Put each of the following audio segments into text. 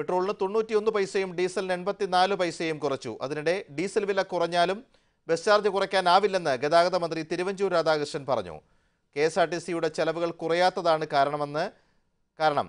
പെട്രോളിന് തൊണ്ണൂറ്റിയൊന്ന് പൈസയും ഡീസലിന് എൺപത്തിനാല് പൈസയും കുറച്ചു അതിനിടെ ഡീസൽ വില കുറഞ്ഞാലും ബസ് ചാർജ് കുറയ്ക്കാനാവില്ലെന്ന് ഗതാഗത മന്ത്രി തിരുവഞ്ചൂർ രാധാകൃഷ്ണൻ പറഞ്ഞു കെ എസ് ആർ ടി സിയുടെ ചെലവുകൾ കുറയാത്തതാണ് കാരണമെന്ന് കാരണം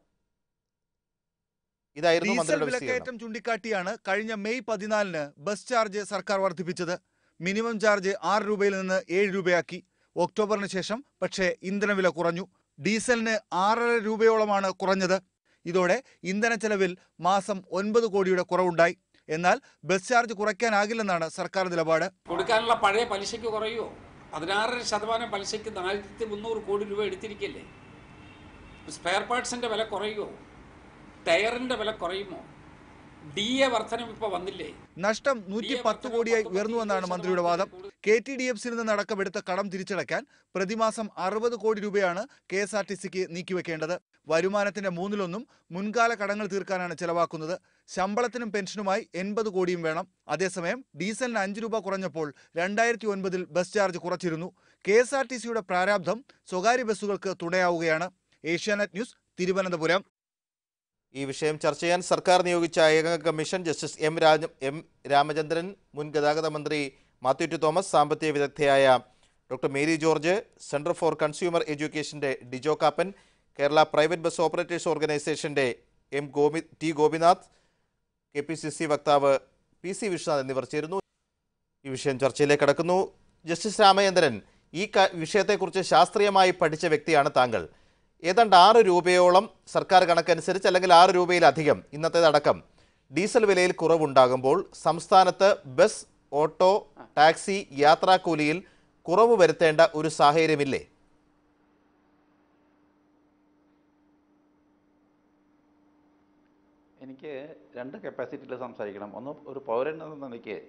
ഇതായിരുന്നു ഡീസൽ മന്ത്രിയുടെ വിശദീകരണം വിലക്കയറ്റം ചൂണ്ടിക്കാട്ടിയാണ് കഴിഞ്ഞ മെയ് പതിനാലിന് ബസ് ചാർജ് സർക്കാർ വർദ്ധിപ്പിച്ചത് മിനിമം ചാർജ് ആറ് രൂപയിൽ നിന്ന് ഏഴ് രൂപയാക്കി ഒക്ടോബറിന് ശേഷം പക്ഷേ ഇന്ധനവില കുറഞ്ഞു ഡീസലിന് ആറര രൂപയോളമാണ് കുറഞ്ഞത് ഇതോടെ ഇന്ധന ചെലവിൽ മാസം ഒൻപത് കോടിയുടെ കുറവുണ്ടായി എന്നാൽ ബസ് ചാർജ് കുറയ്ക്കാനാകില്ലെന്നാണ് സർക്കാർ നിലപാട് കൊടുക്കാനുള്ള പഴയ പലിശയ്ക്ക് കുറയുമോ പതിനാറര ശതമാനം പലിശയ്ക്ക് നാലായിരത്തി മുന്നൂറ് കോടി രൂപ എടുത്തിരിക്കില്ലേ സ്പെയർ പാർട്സിൻ്റെ വില കുറയുമോ ടയറിൻ്റെ വില കുറയുമോ ഡി എ വർധനം ഇപ്പോൾ വന്നില്ലേ നഷ്ടം നൂറ്റി പത്ത് കോടിയായി ഉയർന്നുവെന്നാണ് മന്ത്രിയുടെ വാദം കെ ടി ഡി എഫ് സിയിൽ നിന്നടക്കം എടുത്ത കടം തിരിച്ചടയ്ക്കാൻ പ്രതിമാസം അറുപത് കോടി രൂപയാണ് കെ എസ് ആർ ടി സിക്ക് നീക്കിവെക്കേണ്ടത് വരുമാനത്തിന്റെ മൂന്നിലൊന്നും മുൻകാല കടങ്ങൾ തീർക്കാനാണ് ചെലവാക്കുന്നത് ശമ്പളത്തിനും പെൻഷനുമായി എൺപത് കോടിയും വേണം അതേസമയം ഡീസലിന് അഞ്ച് രൂപ കുറഞ്ഞപ്പോൾ രണ്ടായിരത്തി ഒൻപതിൽ ബസ് ചാർജ് കുറച്ചിരുന്നു കെ എസ് ആർ ടി സിയുടെ പ്രാരാബ്ധം സ്വകാര്യ ബസ്സുകൾക്ക് തുണയാവുകയാണ് ഏഷ്യാനെറ്റ് ന്യൂസ് തിരുവനന്തപുരം ഈ വിഷയം ചർച്ച ചെയ്യാൻ സർക്കാർ നിയോഗിച്ച ഏകംഗ commission justice M Raja M Ramachandran മുൻ ഗതാഗത മന്ത്രി മാത്യു ടി തോമസ് സാമ്പത്തിക വിദഗ്ധയായ doctor Mary George centre for consumer എഡ്യൂക്കേഷന്റെ Dijo Kappan Kerala private bus operators ഓർഗനൈസേഷന്റെ M Gopi T Gopinath K P C C വക്താവ് പി സി വിശ്വനാഥ് എന്നിവർ ചേരുന്നു ഈ വിഷയം ചർച്ചയിലേക്ക് കടക്കുന്നു ജസ്റ്റിസ് രാമചന്ദ്രൻ ഈ ക- വിഷയത്തെക്കുറിച്ച് ശാസ്ത്രീയമായി പഠിച്ച വ്യക്തിയാണ് താങ്കൾ ഏതാണ്ട് ആറ് രൂപയോളം സർക്കാർ കണക്കനുസരിച്ച് അല്ലെങ്കിൽ ആറ് രൂപയിലധികം ഇന്നത്തേതടക്കം ഡീസൽ വിലയിൽ കുറവുണ്ടാകുമ്പോൾ സംസ്ഥാനത്ത് ബസ് ഓട്ടോ ടാക്സി യാത്രാക്കൂലിയിൽ കുറവ് വരുത്തേണ്ട ഒരു സാഹചര്യമില്ലേ എനിക്ക് രണ്ട് കപ്പാസിറ്റിയിൽ സംസാരിക്കണം ഒന്ന് ഒരു പൗരൻ എന്ന നിലയ്ക്ക്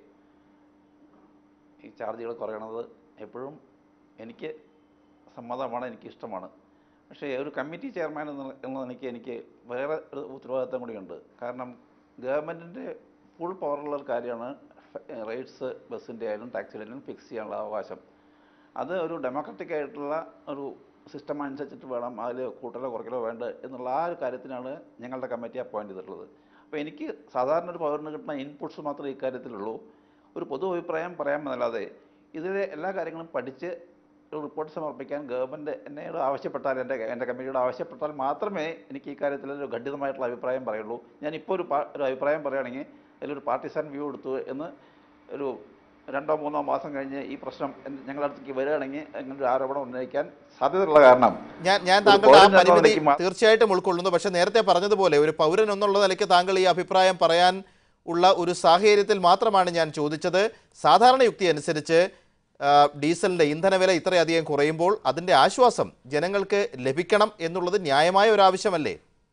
ഈ ചാർജുകൾ കുറയണത് എപ്പോഴും എനിക്ക് സമ്മതമാണ് എനിക്ക് ഇഷ്ടമാണ് പക്ഷേ ഒരു കമ്മിറ്റി ചെയർമാൻ എന്ന എന്ന നിലയ്ക്ക് എനിക്ക് വേറെ ഒരു ഉത്തരവാദിത്തം കൂടിയുണ്ട് കാരണം ഗവൺമെൻറ്റിൻ്റെ ഫുൾ പവറുള്ള ഒരു കാര്യമാണ് റേറ്റ്സ് ബസ്സിൻ്റെ ആയാലും ടാക്സിയുടെ ആയാലും ഫിക്സ് ചെയ്യാനുള്ള അവകാശം അത് ഒരു ഡെമോക്രാറ്റിക് ആയിട്ടുള്ള ഒരു സിസ്റ്റം അനുസരിച്ചിട്ട് വേണം അതിൽ കൂട്ടലോ കുറയ്ക്കലോ വേണ്ട എന്നുള്ള ആ ഒരു കാര്യത്തിനാണ് ഞങ്ങളുടെ കമ്മിറ്റി അപ്പോയിൻറ്റ് ചെയ്തിട്ടുള്ളത് അപ്പോൾ എനിക്ക് സാധാരണ ഒരു പൗരന് കിട്ടുന്ന ഇൻപുട്സ് മാത്രമേ ഇക്കാര്യത്തിലുള്ളൂ ഒരു പൊതു അഭിപ്രായം പറയാമെന്നല്ലാതെ ഇതിലെ എല്ലാ കാര്യങ്ങളും പഠിച്ച് ഒരു റിപ്പോർട്ട് സമർപ്പിക്കാൻ ഗവൺമെൻറ് എന്നോട് ആവശ്യപ്പെട്ടാൽ എൻ്റെ എൻ്റെ കമ്മിറ്റിയോട് ആവശ്യപ്പെട്ടാൽ മാത്രമേ എനിക്ക് ഈ കാര്യത്തിൽ ഒരു ഖണ്ഡിതമായിട്ടുള്ള അഭിപ്രായം പറയുള്ളൂ ഞാൻ ഇപ്പോൾ ഒരു പാ- ഒരു അഭിപ്രായം പറയുകയാണെങ്കിൽ അതിലൊരു പാർട്ടിസൺ വ്യൂ എടുത്തു എന്ന് ഒരു രണ്ടോ മൂന്നോ മാസം കഴിഞ്ഞ് ഈ പ്രശ്നം എൻ- ഞങ്ങളുടെ അടുത്തേക്ക് വരികയാണെങ്കിൽ അങ്ങനെ ഒരു ആരോപണം ഉന്നയിക്കാൻ സാധ്യതയുള്ള കാരണം ഞാൻ ഞാൻ ഒരു താങ്കളുടെ ആ പൗരൻ എന്ന പരിമിതി നിലയ്ക്ക് മാ- തീർച്ചയായിട്ടും ഉൾക്കൊള്ളുന്നു പക്ഷേ നേരത്തെ പറഞ്ഞതുപോലെ ഒരു പൗരൻ എന്നുള്ള നിലയ്ക്ക് താങ്കൾ ഈ അഭിപ്രായം പറയാൻ ഉള്ള ഒരു സാഹചര്യത്തിൽ മാത്രമാണ് ഞാൻ ചോദിച്ചത് സാധാരണ യുക്തി അനുസരിച്ച് ആ, ഡീസലിന്റെ ഇന്ധനവില ഇത്രയധികം കുറയുമ്പോൾ അതിന്റെ ആശ്വാസം ജനങ്ങൾക്ക് ലഭിക്കണം എന്നുള്ളത് ന്യായമായ ഒരു ആവശ്യമല്ലേ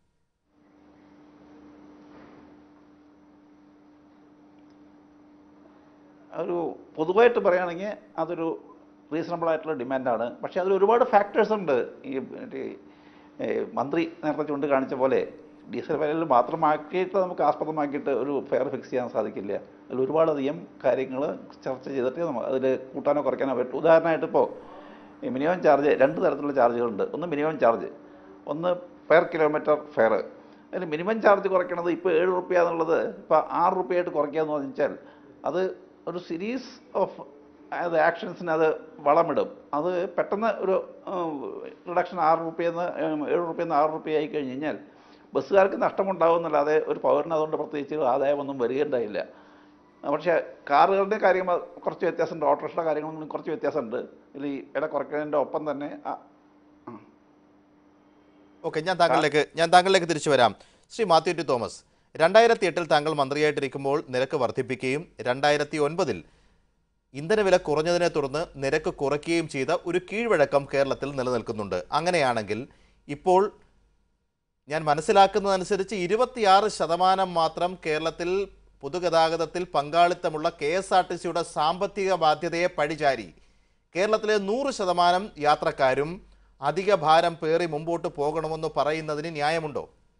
ഒരു പൊതുവായിട്ട് പറയുകയാണെങ്കിൽ അതൊരു റീസണബിൾ ആയിട്ടുള്ള ഡിമാൻഡാണ് പക്ഷേ അതിൽ ഒരുപാട് ഫാക്ടേഴ്സ് ഉണ്ട് ഈ മറ്റേ, ഏ, മന്ത്രി നേരത്തെ ചൂണ്ടിക്കാണിച്ച പോലെ ഡീസൽ വിലയിൽ മാത്രമാക്കിയിട്ട് നമുക്ക് ആസ്പദമാക്കിയിട്ട് ഒരു ഫെയർ ഫിക്സ് ചെയ്യാൻ സാധിക്കില്ല അതിൽ ഒരുപാടധികം കാര്യങ്ങൾ ചർച്ച ചെയ്തിട്ട് നമുക്ക് അതിൽ കൂട്ടാനോ കുറയ്ക്കാനോ പറ്റും ഉദാഹരണമായിട്ട് ഇപ്പോൾ ഈ മിനിമം ചാർജ് രണ്ട് തരത്തിലുള്ള ചാർജുകളുണ്ട് ഒന്ന് മിനിമം ചാർജ് ഒന്ന് പെർ കിലോമീറ്റർ ഫെയർ അതിൽ മിനിമം ചാർജ് കുറയ്ക്കണത് ഇപ്പോൾ ഏഴ് റുപ്യ എന്നുള്ളത് ഇപ്പോൾ ആറ് റുപ്യയായിട്ട് കുറയ്ക്കുക എന്ന് വെച്ചാൽ അത് ഒരു സീരീസ് ഓഫ് അത് ആക്ഷൻസിന് അത് വളമിടും അത് പെട്ടെന്ന് ഒരു റിഡക്ഷൻ ആറ് റുപ്യെന്ന് ഏഴ് റുപ്യെന്ന് ആറ് റുപ്യ ആയി കഴിഞ്ഞ് കഴിഞ്ഞാൽ ബസ്സുകാർക്ക് നഷ്ടമുണ്ടാവുന്നല്ലാതെ ഒരു പൗരന് അതുകൊണ്ട് പ്രത്യേകിച്ച് ആദായമൊന്നും വരികയുണ്ടായില്ല പക്ഷേ കാറുകളുടെ കാര്യം കുറച്ച് വ്യത്യാസമുണ്ട് ഓട്ടോറിക്ഷയുടെ കാര്യങ്ങളും കുറച്ച് വ്യത്യാസമുണ്ട് ഇതിൽ ഈ വില കുറയ്ക്കുന്നതിൻ്റെ ഒപ്പം തന്നെ ആ- ഓക്കെ ഞാൻ താങ്കളിലേക്ക് ഞാൻ താങ്കളിലേക്ക് തിരിച്ചു വരാം ശ്രീ മാത്യു ടി തോമസ് രണ്ടായിരത്തി എട്ടിൽ താങ്കൾ മന്ത്രിയായിട്ടിരിക്കുമ്പോൾ നിരക്ക് വർദ്ധിപ്പിക്കുകയും രണ്ടായിരത്തി ഒൻപതിൽ ഇന്ധനവില കുറഞ്ഞതിനെ തുടർന്ന് നിരക്ക് കുറയ്ക്കുകയും ചെയ്ത ഒരു കീഴ്വഴക്കം കേരളത്തിൽ നിലനിൽക്കുന്നുണ്ട് അങ്ങനെയാണെങ്കിൽ ഇപ്പോൾ ഞാൻ മനസ്സിലാക്കുന്നതനുസരിച്ച് ഇരുപത്തിയാറ് ശതമാനം മാത്രം കേരളത്തിൽ പൊതുഗതാഗതത്തിൽ പങ്കാളിത്തമുള്ള കെ എസ് ആർ ടി സിയുടെ സാമ്പത്തിക ബാധ്യതയെ പഴിചാരി കേരളത്തിലെ നൂറ് ശതമാനം യാത്രക്കാരും അധിക ഭാരം പേറി മുമ്പോട്ട് പോകണമെന്ന് പറയുന്നതിന് ന്യായമുണ്ടോ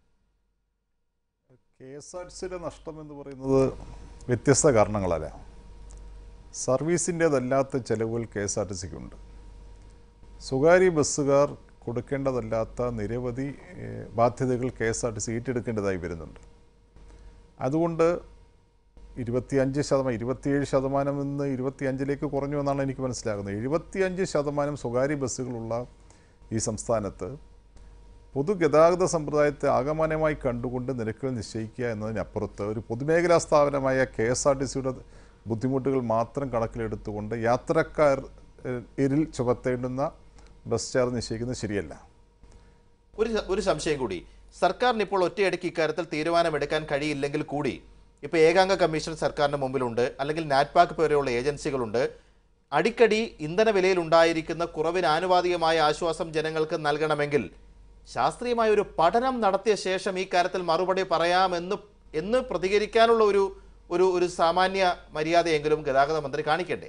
കെ എസ് ആർ ടി സിയുടെ നഷ്ടം എന്ന് പറയുന്നത് വ്യത്യസ്ത കാരണങ്ങളല്ല സർവീസിൻ്റേതല്ലാത്ത ചെലവുകൾ കെ എസ് ആർ ടി സിക്കുണ്ട് സ്വകാര്യ ബസ്സുകാർ കൊടുക്കേണ്ടതല്ലാത്ത നിരവധി ഏഹ്, ബാധ്യതകൾ K S R T C ഏറ്റെടുക്കേണ്ടതായി വരുന്നുണ്ട് അതുകൊണ്ട് ഇരുപത്തിയഞ്ച് ശതമാനം ഇരുപത്തിയേഴ് ശതമാനം നിന്ന് ഇരുപത്തിയഞ്ചിലേക്ക് കുറഞ്ഞു എന്നാണ് എനിക്ക് മനസ്സിലാകുന്നത് എഴുപത്തിയഞ്ച് ശതമാനം സ്വകാര്യ ബസ്സുകളുള്ള ഈ സംസ്ഥാനത്ത് പൊതുഗതാഗത സമ്പ്രദായത്തെ ആകമാനമായി കണ്ടുകൊണ്ട് നിരക്കുകൾ നിശ്ചയിക്കുക എന്നതിനപ്പുറത്ത് ഒരു പൊതുമേഖലാ സ്ഥാപനമായ കെ എസ് ആർ ടി സിയുടെ ബുദ്ധിമുട്ടുകൾ മാത്രം കണക്കിലെടുത്തുകൊണ്ട് യാത്രക്കാർ ഏഹ്, ഇരിൽ ചുമത്തേണ്ടുന്ന ബസ് ചാർജ് നിശ്ചയിക്കുന്നത് ശരിയല്ല ഒരു ഒരു സംശയം കൂടി സർക്കാരിന് ഇപ്പോൾ ഒറ്റയടിക്ക് ഇക്കാര്യത്തിൽ തീരുമാനമെടുക്കാൻ കഴിയില്ലെങ്കിൽ കൂടി ഇപ്പോൾ ഏകാംഗ കമ്മീഷൻ സർക്കാരിന് മുമ്പിലുണ്ട് അല്ലെങ്കിൽ നാറ്റ്പാക്ക് പോലെയുള്ള ഏജൻസികളുണ്ട് അടിക്കടി ഇന്ധന വിലയിൽ ഉണ്ടായിരിക്കുന്ന കുറവിന് ആനുപാതികമായ ആശ്വാസം ജനങ്ങൾക്ക് നൽകണമെങ്കിൽ ശാസ്ത്രീയമായ ഒരു പഠനം നടത്തിയ ശേഷം ഈ കാര്യത്തിൽ മറുപടി പറയാമെന്ന് എന്ന് പ്രതികരിക്കാനുള്ള ഒരു ഒരു ഒരു സാമാന്യ മര്യാദയെങ്കിലും ഗതാഗത മന്ത്രി കാണിക്കണ്ടേ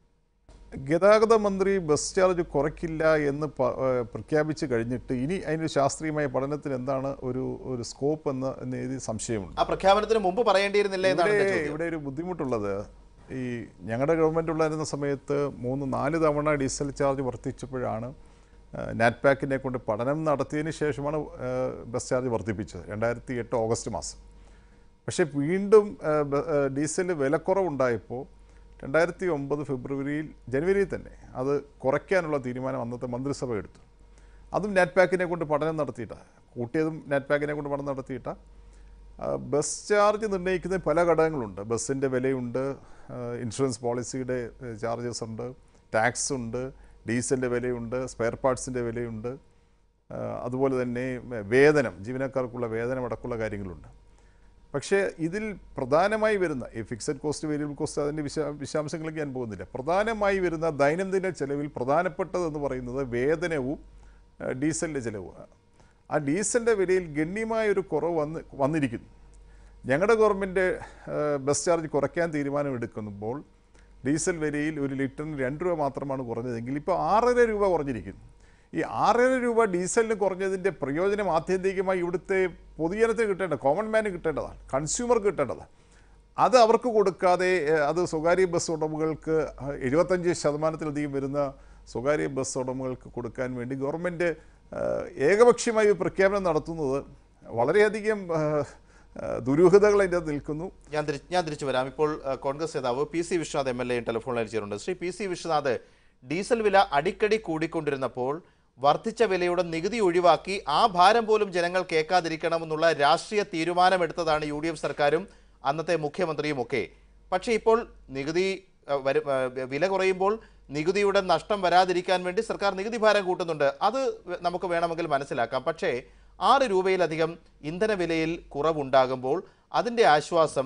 ഗതാഗത മന്ത്രി ബസ് ചാർജ് കുറയ്ക്കില്ല എന്ന് പ- ഏഹ് പ്രഖ്യാപിച്ച് കഴിഞ്ഞിട്ട് ഇനി അതിൻ്റെ ശാസ്ത്രീയമായ പഠനത്തിന് എന്താണ് ഒരു ഒരു സ്കോപ്പ് എന്ന് എന്ന് എഴുതി സംശയമുണ്ട് ആ പ്രഖ്യാപനത്തിന് മുമ്പ് പറയേണ്ടിയിരുന്നില്ല എന്നാണ് ഇവിടെ എൻ്റെ ചോദ്യം. ഇവിടെ ഒരു ബുദ്ധിമുട്ടുള്ളത് ഈ ഞങ്ങളുടെ ഗവൺമെൻറ് ഉണ്ടായിരുന്ന സമയത്ത് മൂന്ന് നാല് തവണ ഡീസൽ ചാർജ് വർദ്ധിച്ചപ്പോഴാണ് നാറ്റ്പാക്കിനെ കൊണ്ട് പഠനം നടത്തിയതിന് ശേഷമാണ് ഏഹ്, ബസ് ചാർജ് വർദ്ധിപ്പിച്ചത് രണ്ടായിരത്തി എട്ട് ഓഗസ്റ്റ് മാസം പക്ഷേ വീണ്ടും ഏഹ്, ബ- ഏഹ്, ഡീസലിന് വിലക്കുറവുണ്ടായപ്പോൾ രണ്ടായിരത്തി ഒമ്പത് ഫെബ്രുവരിയിൽ ജനുവരിയിൽ തന്നെ അത് കുറയ്ക്കാനുള്ള തീരുമാനം അന്നത്തെ മന്ത്രിസഭ എടുത്തു അതും നാറ്റ്പാക്കിനെ കൊണ്ട് പഠനം നടത്തിയിട്ടാണ് കൂട്ടിയതും നാറ്റ്പാക്കിനെ കൊണ്ട് പഠനം നടത്തിയിട്ടാണ് ആ, ബസ് ചാർജ് നിർണ്ണയിക്കുന്ന പല ഘടകങ്ങളുണ്ട് ബസ്സിൻ്റെ വിലയുണ്ട് ആ, ഇൻഷുറൻസ് പോളിസിയുടെ ഏ, ചാർജസ് ഉണ്ട് ടാക്സ് ഉണ്ട് ഡീസലിൻ്റെ വിലയുണ്ട് സ്പെയർ പാർട്സിൻ്റെ വിലയുണ്ട് ആ, അതുപോലെ തന്നെ ഏ, വേതനം ജീവനക്കാർക്കുള്ള വേതനം അടക്കമുള്ള കാര്യങ്ങളുണ്ട് പക്ഷേ ഇതിൽ പ്രധാനമായി വരുന്ന ഈ ഫിക്സഡ് കോസ്റ്റ് വേരിയബിൾ കോസ്റ്റ് അതിൻ്റെ വിശ വിശദാംശങ്ങളിലേക്ക് ഞാൻ പോകുന്നില്ല പ്രധാനമായി വരുന്ന ദൈനംദിന ചെലവിൽ പ്രധാനപ്പെട്ടതെന്ന് പറയുന്നത് വേതനവും ആ, ഡീസലിൻ്റെ ചിലവുമാണ് ആ ഡീസലിൻ്റെ വിലയിൽ ഗണ്യമായ ഒരു കുറവ് വന്ന് വന്നിരിക്കുന്നു ഞങ്ങളുടെ ഗവൺമെൻറ് ബസ് ചാർജ് കുറയ്ക്കാൻ തീരുമാനമെടുക്കുമ്പോൾ ഡീസൽ വിലയിൽ ഒരു ലിറ്ററിന് രണ്ട് രൂപ മാത്രമാണ് കുറഞ്ഞതെങ്കിൽ ഇപ്പോൾ ആറര രൂപ കുറഞ്ഞിരിക്കുന്നു ഈ ആറര രൂപ ഡീസലിന് കുറഞ്ഞതിൻ്റെ പ്രയോജനം ആത്യന്തികമായി ഇവിടുത്തെ പൊതുജനത്തിന് കിട്ടേണ്ട കോമൺ മാന് കിട്ടേണ്ടതാണ് കൺസ്യൂമർക്ക് കിട്ടേണ്ടതാണ് അത് അവർക്ക് കൊടുക്കാതെ ഏഹ്, അത് സ്വകാര്യ ബസ് ഉടമകൾക്ക് അഹ്, എഴുപത്തഞ്ച് ശതമാനത്തിലധികം വരുന്ന സ്വകാര്യ ബസ് ഉടമകൾക്ക് കൊടുക്കാൻ വേണ്ടി ഗവൺമെൻറ് ഏഹ്, ഏകപക്ഷീയമായി ഒരു പ്രഖ്യാപനം നടത്തുന്നത് വളരെയധികം ഏഹ്, ഏഹ്, ദുരൂഹതകൾ അതിൻ്റെ അകത്ത് നിൽക്കുന്നു ഞാൻ തിരി ഞാൻ തിരിച്ചു വരാം ഇപ്പോൾ ആ, കോൺഗ്രസ് നേതാവ് P C Vishwanath M L A ടെലിഫോണിൽ അയച്ചിട്ടുണ്ട് Shri P C Vishwanath diesel വില അടിക്കടി കൂടിക്കൊണ്ടിരുന്നപ്പോൾ വർദ്ധിച്ച വിലയുടെ നികുതി ഒഴിവാക്കി ആ ഭാരം പോലും ജനങ്ങൾ കേൾക്കാതിരിക്കണമെന്നുള്ള രാഷ്ട്രീയ തീരുമാനമെടുത്തതാണ് യു ഡി എഫ് സർക്കാരും അന്നത്തെ മുഖ്യമന്ത്രിയും ഒക്കെ പക്ഷേ ഇപ്പോൾ നികുതി ആ, വരും ആ, വില കുറയുമ്പോൾ നികുതിയുടെ നഷ്ടം വരാതിരിക്കാൻ വേണ്ടി സർക്കാർ നികുതി ഭാരം കൂട്ടുന്നുണ്ട് അത് വ- നമുക്ക് വേണമെങ്കിൽ മനസ്സിലാക്കാം പക്ഷേ ആറ് രൂപയിലധികം ഇന്ധന വിലയിൽ കുറവുണ്ടാകുമ്പോൾ അതിൻ്റെ ആശ്വാസം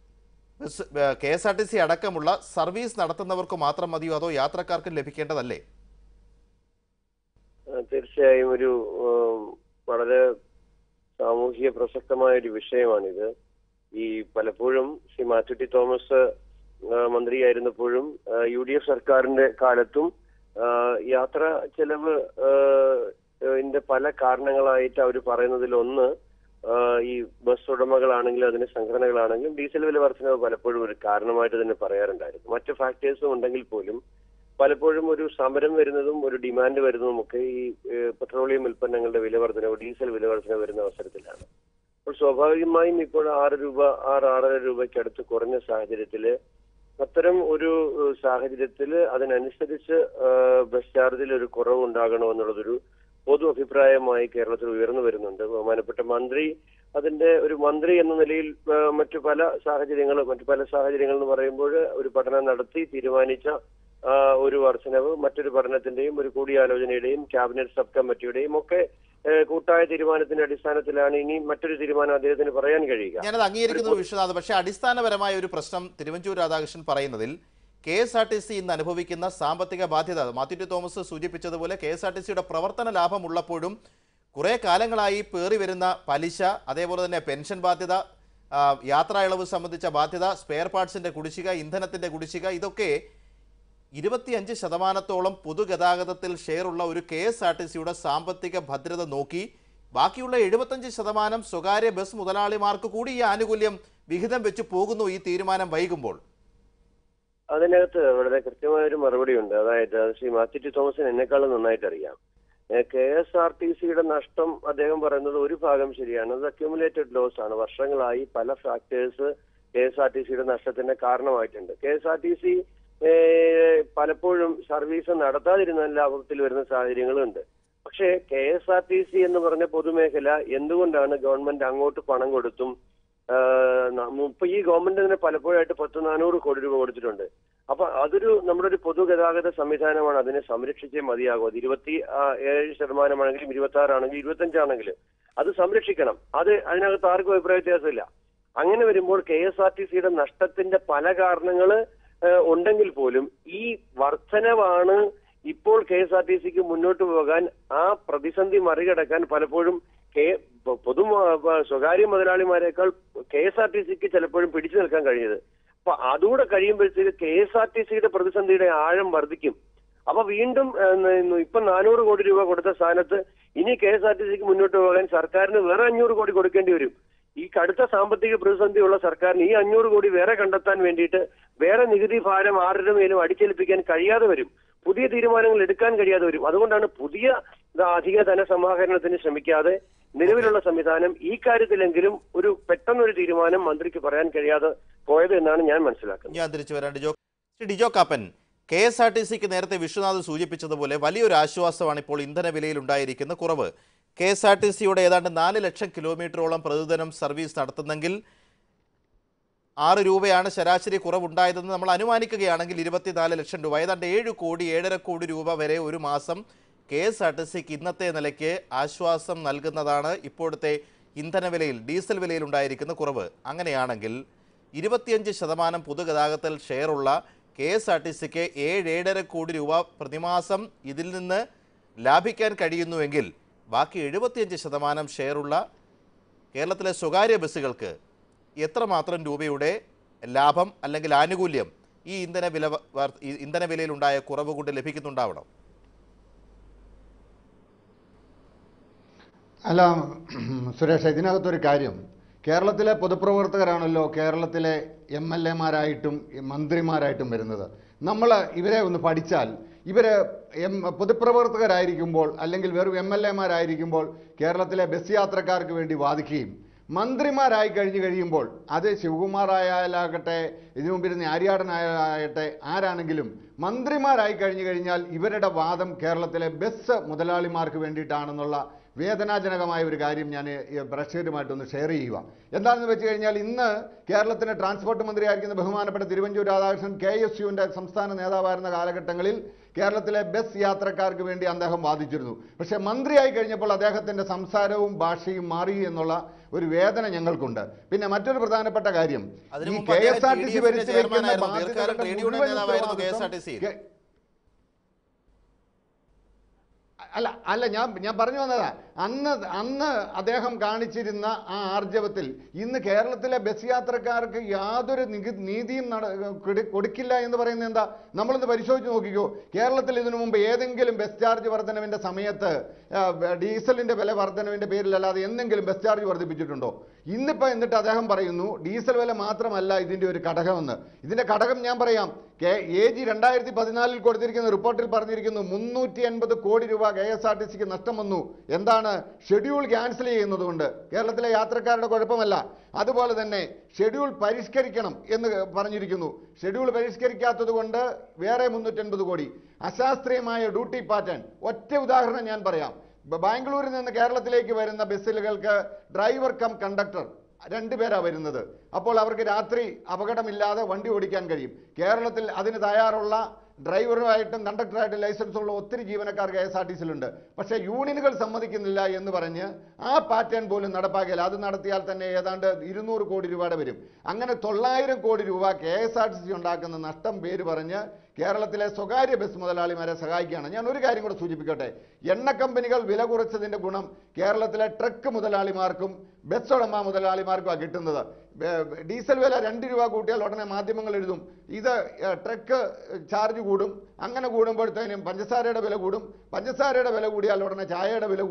bus K S R T C അടക്കമുള്ള സർവീസ് നടത്തുന്നവർക്ക് മാത്രം മതിയോ അതോ യാത്രക്കാർക്കും ലഭിക്കേണ്ടതല്ലേ ആ, തീർച്ചയായും ഒരു ഉം, വളരെ സാമൂഹിക പ്രസക്തമായ ഒരു വിഷയമാണിത് ഈ പലപ്പോഴും ശ്രീ മാത്യു ടി തോമസ് ആ, മന്ത്രിയായിരുന്നപ്പോഴും ആ, യു ഡി എഫ് സർക്കാരിന്റെ കാലത്തും ആ, യാത്ര ചെലവ് ആ, ഇതിന്റെ പല കാരണങ്ങളായിട്ട് അവർ പറയുന്നതിൽ ഒന്ന് ആ, ഈ ബസ് ഉടമകളാണെങ്കിലും അതിന്റെ സംഘടനകളാണെങ്കിലും ഡീസൽ വില വർധനവ് പലപ്പോഴും ഒരു കാരണമായിട്ട് തന്നെ പറയാറുണ്ടായിരുന്നു മറ്റു ഫാക്ടേഴ്സും ഉണ്ടെങ്കിൽ പോലും പലപ്പോഴും ഒരു സമരം വരുന്നതും ഒരു ഡിമാൻഡ് വരുന്നതും ഒക്കെ ഈ ഏഹ്, പെട്രോളിയം ഉൽപ്പന്നങ്ങളുടെ വില വർധനവ് ഡീസൽ വില വർധന വരുന്ന അവസരത്തിലാണ് അപ്പോൾ സ്വാഭാവികമായും ഇപ്പോൾ ആറ് രൂപ ആറ് ആറര രൂപയ്ക്ക് അടുത്ത് കുറഞ്ഞ സാഹചര്യത്തില് അത്തരം ഒരു ഏഹ്, സാഹചര്യത്തില് അതിനനുസരിച്ച് ഏഹ്, ബസ് ചാർജിൽ ഒരു കുറവ് ഉണ്ടാകണമെന്നുള്ളതൊരു പൊതു അഭിപ്രായമായി കേരളത്തിൽ ഉയർന്നു വരുന്നുണ്ട് ബഹുമാനപ്പെട്ട മന്ത്രി അതിന്റെ ഒരു മന്ത്രി എന്ന നിലയിൽ ഏഹ്, മറ്റു പല സാഹചര്യങ്ങൾ മറ്റു പല സാഹചര്യങ്ങൾ എന്ന് പറയുമ്പോൾ ഒരു പഠനം നടത്തി തീരുമാനിച്ച ആ, ഒരു വർധനവ് മറ്റൊരു പഠനത്തിന്റെയും ഒരു കൂടിയാലോചനയുടെയും ക്യാബിനറ്റ് സബ് കമ്മിറ്റിയുടെയും ഒക്കെ ഏഹ്, കൂട്ടായ തീരുമാനത്തിന്റെ അടിസ്ഥാനത്തിലാണ് ഇനി മറ്റൊരു തീരുമാനം അദ്ദേഹത്തിന് പറയാൻ കഴിയുക ഞാനത് അംഗീകരിക്കുന്നു വിശ്വനാഥ് പക്ഷേ അടിസ്ഥാനപരമായ ഒരു പ്രശ്നം തിരുവഞ്ചൂർ രാധാകൃഷ്ണൻ പറയുന്നതിൽ K S R T C ഇന്ന് അനുഭവിക്കുന്ന സാമ്പത്തിക ബാധ്യത മാത്യു ടി തോമസ് സൂചിപ്പിച്ചതുപോലെ കെ എസ് ആർ ടി സിയുടെ പ്രവർത്തന ലാഭമുള്ളപ്പോഴും കുറേ കാലങ്ങളായി പേറി വരുന്ന പലിശ അതേപോലെ തന്നെ പെൻഷൻ ബാധ്യത ആ, യാത്രാ ഇളവ് സംബന്ധിച്ച ബാധ്യത സ്പെയർ പാർട്സിന്റെ കുടിശ്ശിക ഇന്ധനത്തിന്റെ കുടിശ്ശിക ഇതൊക്കെ ഇരുപത്തിയഞ്ച് ശതമാനത്തോളം പൊതുഗതാഗതത്തിൽ ഷെയറുള്ള ഒരു കെ എസ് ആർ ടി സിയുടെ സാമ്പത്തിക ഭദ്രത നോക്കി ബാക്കിയുള്ള എഴുപത്തഞ്ച് ശതമാനം സ്വകാര്യ ബസ് മുതലാളിമാർക്ക് കൂടി ഈ ആനുകൂല്യം വിഹിതം വെച്ച് പോകുന്നു ഈ തീരുമാനം വൈകുമ്പോൾ അതിനകത്ത് വളരെ കൃത്യമായ ഒരു മറുപടി ഉണ്ട് അതായത് അത് ശ്രീ മാത്യു ടി തോമസിന് എന്നെക്കാളും നന്നായിട്ട് അറിയാം കെ എസ് ആർ ടി സിയുടെ നഷ്ടം അദ്ദേഹം പറയുന്നത് ഒരു ഭാഗം ശരിയാണ് അത് അക്യുമുലേറ്റഡ് ലോസ് ആണ് വർഷങ്ങളായി പല factors K S R T സിയുടെ നഷ്ടത്തിന് കാരണമായിട്ടുണ്ട് K S R T C പലപ്പോഴും സർവീസ് നടത്താതിരുന്ന ലാഭത്തിൽ വരുന്ന സാഹചര്യങ്ങളുണ്ട് പക്ഷേ K S R T C എന്ന് പറഞ്ഞ പൊതുമേഖല എന്തുകൊണ്ടാണ് ഗവൺമെന്റ് അങ്ങോട്ട് പണം കൊടുത്തും ആ, ന- ഇപ്പൊ ഈ ഗവൺമെന്റ് തന്നെ പലപ്പോഴായിട്ട് പത്ത് നാനൂറ് കോടി രൂപ കൊടുത്തിട്ടുണ്ട് അപ്പൊ അതൊരു നമ്മുടെ ഒരു പൊതുഗതാഗത സംവിധാനമാണ് അതിനെ സംരക്ഷിച്ചേ മതിയാകും അത് ഇരുപത്തി ആ, ഏഴ് ശതമാനമാണെങ്കിലും ഇരുപത്തി ആറാണെങ്കിലും ഇരുപത്തഞ്ചാണെങ്കിലും അത് സംരക്ഷിക്കണം അത് അതിനകത്ത് ആർക്കും അഭിപ്രായ വ്യത്യാസമില്ല അങ്ങനെ വരുമ്പോൾ കെ എസ് ആർ ടി സിയുടെ നഷ്ടത്തിന്റെ പല കാരണങ്ങള് ഏഹ്, ഉണ്ടെങ്കിൽ പോലും ഈ വർധനവാണ് ഇപ്പോൾ കെ എസ് ആർ ടി സിക്ക് മുന്നോട്ട് പോകാൻ ആ പ്രതിസന്ധി മറികടക്കാൻ പലപ്പോഴും കെ പൊതു സ്വകാര്യ മുതലാളിമാരെക്കാൾ കെ എസ് ആർ ടി സിക്ക് ചിലപ്പോഴും പിടിച്ചു നിൽക്കാൻ കഴിഞ്ഞത് അപ്പൊ അതുകൂടെ കഴിയുമ്പോഴത്തേക്ക് കെ എസ് ആർ ടി സിയുടെ പ്രതിസന്ധിയുടെ ആഴം വർദ്ധിക്കും അപ്പൊ വീണ്ടും ഏഹ്, ഇപ്പൊ നാനൂറ് കോടി രൂപ കൊടുത്ത സ്ഥാനത്ത് ഇനി കെ എസ് ആർ ടി സിക്ക് മുന്നോട്ട് പോകാൻ സർക്കാരിന് വേറെ അഞ്ഞൂറ് കോടി കൊടുക്കേണ്ടി വരും ഈ കടുത്ത സാമ്പത്തിക പ്രതിസന്ധിയുള്ള സർക്കാരിന് ഈ അഞ്ഞൂറ് കോടി വേറെ കണ്ടെത്താൻ വേണ്ടിയിട്ട് വേറെ നികുതി ഭാരം ആരുടെ മേലും അടിച്ചേൽപ്പിക്കാൻ കഴിയാതെ വരും പുതിയ തീരുമാനങ്ങൾ എടുക്കാൻ കഴിയാതെ വരും അതുകൊണ്ടാണ് പുതിയ ദാ അധിക ധനസമാഹരണത്തിന് ശ്രമിക്കാതെ നിലവിലുള്ള സംവിധാനം ഈ കാര്യത്തിലെങ്കിലും ഒരു പെട്ടെന്നൊരു തീരുമാനം മന്ത്രിക്ക് പറയാൻ കഴിയാതെ പോയത് എന്നാണ് ഞാൻ മനസ്സിലാക്കുന്നത് ഞാൻ തിരിച്ചു വരാം Dijo Shri Dijo Kappan K S R T സിക്ക് നേരത്തെ വിശ്വനാഥ് സൂചിപ്പിച്ചതുപോലെ വലിയൊരു ആശ്വാസമാണ് ഇപ്പോൾ ഇന്ധന വിലയിൽ ഉണ്ടായിരിക്കുന്ന കുറവ് കെ എസ് ആർ ടി സിയുടെ ഏതാണ്ട് നാല് ലക്ഷം കിലോമീറ്ററോളം പ്രതിദിനം സർവീസ് നടത്തുന്നെങ്കിൽ ആറ് രൂപയാണ് ശരാശരി കുറവുണ്ടായതെന്ന് നമ്മൾ അനുമാനിക്കുകയാണെങ്കിൽ ഇരുപത്തിനാല് ലക്ഷം രൂപ ഏതാണ്ട് ഏഴ് കോടി ഏഴര കോടി രൂപ വരെ ഒരു മാസം കെ എസ് ആർ ടി സിക്ക് ഇന്നത്തെ നിലയ്ക്ക് ആശ്വാസം നൽകുന്നതാണ് ഇപ്പോഴത്തെ ഇന്ധന വിലയിൽ ഡീസൽ വിലയിൽ ഉണ്ടായിരിക്കുന്ന കുറവ് അങ്ങനെയാണെങ്കിൽ ഇരുപത്തിയഞ്ച് ശതമാനം പൊതുഗതാഗതത്തിൽ ഷെയറുള്ള കെ എസ് ആർ ടി സിക്ക് ഏഴ് ഏഴര കോടി രൂപ പ്രതിമാസം ഇതിൽ നിന്ന് ലാഭിക്കാൻ കഴിയുന്നുവെങ്കിൽ ബാക്കി എഴുപത്തിയഞ്ച് ശതമാനം ഷെയറുള്ള കേരളത്തിലെ സ്വകാര്യ ബസ്സുകൾക്ക് എത്രമാത്രം രൂപയുടെ ലാഭം അല്ലെങ്കിൽ ആനുകൂല്യം ഈ ഇന്ധന വില വ- വർ- ഈ ഇന്ധന വിലയിലുണ്ടായ കുറവ് കൊണ്ട് ലഭിക്കുന്നുണ്ടാവണം അല്ല സുരേഷ് ഇതിനകത്തൊരു കാര്യം കേരളത്തിലെ പൊതുപ്രവർത്തകരാണല്ലോ കേരളത്തിലെ എം എൽ എമാരായിട്ടും മന്ത്രിമാരായിട്ടും വരുന്നത് നമ്മൾ ഇവരെ ഒന്ന് പഠിച്ചാൽ ഇവർ എം പൊതുപ്രവർത്തകരായിരിക്കുമ്പോൾ അല്ലെങ്കിൽ വെറും എം എൽ എമാരായിരിക്കുമ്പോൾ കേരളത്തിലെ ബസ് യാത്രക്കാർക്ക് വേണ്ടി വാദിക്കുകയും മന്ത്രിമാരായി കഴിഞ്ഞു കഴിയുമ്പോൾ അത് ശിവകുമാറായാലാകട്ടെ ഇതിനു മുമ്പിരുന്ന ആര്യാടനായാകട്ടെ ആരാണെങ്കിലും മന്ത്രിമാരായി കഴിഞ്ഞു കഴിഞ്ഞാൽ ഇവരുടെ വാദം കേരളത്തിലെ ബസ് മുതലാളിമാർക്ക് വേണ്ടിയിട്ടാണെന്നുള്ള വേദനാജനകമായ ഒരു കാര്യം ഞാൻ ഈ പ്രേക്ഷകരുമായിട്ടൊന്ന് ഷെയർ ചെയ്യുക എന്താണെന്ന് വെച്ച് കഴിഞ്ഞാൽ ഇന്ന് കേരളത്തിന് ട്രാൻസ്പോർട്ട് മന്ത്രിയായിരിക്കുന്ന ബഹുമാനപ്പെട്ട തിരുവഞ്ചൂർ രാധാകൃഷ്ണൻ കെ എസ് യുവിൻ്റെ സംസ്ഥാന നേതാവായിരുന്ന കാലഘട്ടങ്ങളിൽ കേരളത്തിലെ ബസ് യാത്രക്കാർക്ക് വേണ്ടി അദ്ദേഹം വാദിച്ചിരുന്നു പക്ഷേ മന്ത്രിയായി കഴിഞ്ഞപ്പോൾ അദ്ദേഹത്തിൻ്റെ സംസാരവും ഭാഷയും മാറി എന്നുള്ള ഒരു വേദന ഞങ്ങൾക്കുണ്ട് പിന്നെ മറ്റൊരു പ്രധാനപ്പെട്ട കാര്യം അതിനു ഈ മുമ്പ് കെ അദ്ദേഹം S R T C TDF ന്റെ ഭരിച്ചു വെക്കുന്ന ചെയർമാനായിരുന്നു. ദീർഘകാലം ബാധ്യതകളുടെ ട്രേഡ് യൂണിയൻ മുഴുവൻ നേതാവായിരുന്നു കെ എസ് ആർ ഉത്തരവാദിത്വം ടി സിയിൽ. കെ- അല്ല അല്ല ഞാൻ ഞാൻ പറഞ്ഞു വന്നതാ അന്ന് അന്ന് അദ്ദേഹം കാണിച്ചിരുന്ന ആ ആർജവത്തിൽ ഇന്ന് കേരളത്തിലെ ബസ് യാത്രക്കാർക്ക് യാതൊരു നികു നീതിയും നട കൊടു- കൊടുക്കില്ല എന്ന് പറയുന്നത് എന്താ നമ്മളൊന്ന് പരിശോധിച്ച് നോക്കിക്കോ കേരളത്തിൽ ഇതിനു മുമ്പ് ഏതെങ്കിലും ബസ് ചാർജ് വർധനവിന്റെ സമയത്ത് ആ, ഡീസലിന്റെ വില വർധനവിന്റെ പേരിലല്ലാതെ എന്തെങ്കിലും ബസ് ചാർജ് വർദ്ധിപ്പിച്ചിട്ടുണ്ടോ ഇന്നിപ്പോ എന്നിട്ട് അദ്ദേഹം പറയുന്നു ഡീസൽ വില മാത്രമല്ല ഇതിന്റെ ഒരു ഘടകമെന്ന് ഇതിന്റെ ഘടകം ഞാൻ പറയാം കെ എ ജി രണ്ടായിരത്തി പതിനാലിൽ കൊടുത്തിരിക്കുന്ന റിപ്പോർട്ടിൽ പറഞ്ഞിരിക്കുന്നു മുന്നൂറ്റി അൻപത് കോടി രൂപ കെ എസ് ആർ ടി സിക്ക് നഷ്ടം വന്നു എന്താണ് ഷെഡ്യൂൾ ക്യാൻസൽ ചെയ്യുന്നത് കൊണ്ട് കേരളത്തിലെ യാത്രക്കാരുടെ കുഴപ്പമല്ല അതുപോലെ തന്നെ ഷെഡ്യൂൾ പരിഷ്കരിക്കണം എന്ന് പറഞ്ഞിരിക്കുന്നു ഷെഡ്യൂൾ പരിഷ്കരിക്കാത്തത് കൊണ്ട് വേറെ മുന്നൂറ്റൻപത് കോടി അശാസ്ത്രീയമായ ഡ്യൂട്ടി പാറ്റേൺ ഒറ്റ ഉദാഹരണം ഞാൻ പറയാം ബ- ബാംഗ്ലൂരിൽ നിന്ന് കേരളത്തിലേക്ക് വരുന്ന ബസ്സുകൾക്ക് ഡ്രൈവർ കം കണ്ടക്ടർ രണ്ടുപേരാ വരുന്നത് അപ്പോൾ അവർക്ക് രാത്രി അപകടമില്ലാതെ വണ്ടി ഓടിക്കാൻ കഴിയും കേരളത്തിൽ അതിന് തയ്യാറുള്ള ഡ്രൈവറുമായിട്ടും കണ്ടക്ടറായിട്ടും ലൈസൻസ് ഉള്ള ഒത്തിരി ജീവനക്കാർ കെ എസ് ആർ ടി സിയിലുണ്ട് പക്ഷേ യൂണിയനുകൾ സമ്മതിക്കുന്നില്ല എന്ന് പറഞ്ഞ് ആ പാറ്റേൺ പോലും നടപ്പാക്കില്ല അത് നടത്തിയാൽ തന്നെ ഏതാണ്ട് ഇരുന്നൂറ് കോടി രൂപയുടെ വരും അങ്ങനെ തൊള്ളായിരം കോടി രൂപ K S R T C ഉണ്ടാക്കുന്ന നഷ്ടം പേര് പറഞ്ഞ് കേരളത്തിലെ സ്വകാര്യ ബസ് മുതലാളിമാരെ സഹായിക്കുകയാണ് ഞാൻ ഒരു കാര്യം കൂടെ സൂചിപ്പിക്കട്ടെ എണ്ണ കമ്പനികൾ വില കുറച്ചതിന്റെ ഗുണം കേരളത്തിലെ ട്രക്ക് മുതലാളിമാർക്കും ബസ് ഉടമ മുതലാളിമാർക്കുമാണ് കിട്ടുന്നത് ബേ- ഡീസൽ വില രണ്ട് രൂപ കൂട്ടിയാൽ ഉടനെ മാധ്യമങ്ങൾ എഴുതും ഇത് ഏഹ്, ട്രക്ക് ചാർജ് കൂടും അങ്ങനെ കൂടുമ്പോഴത്തേനും പഞ്ചസാരയുടെ വില കൂടും പഞ്ചസാരയുടെ വില കൂടിയാൽ ഉടനെ ചായയുടെ വില കൂടും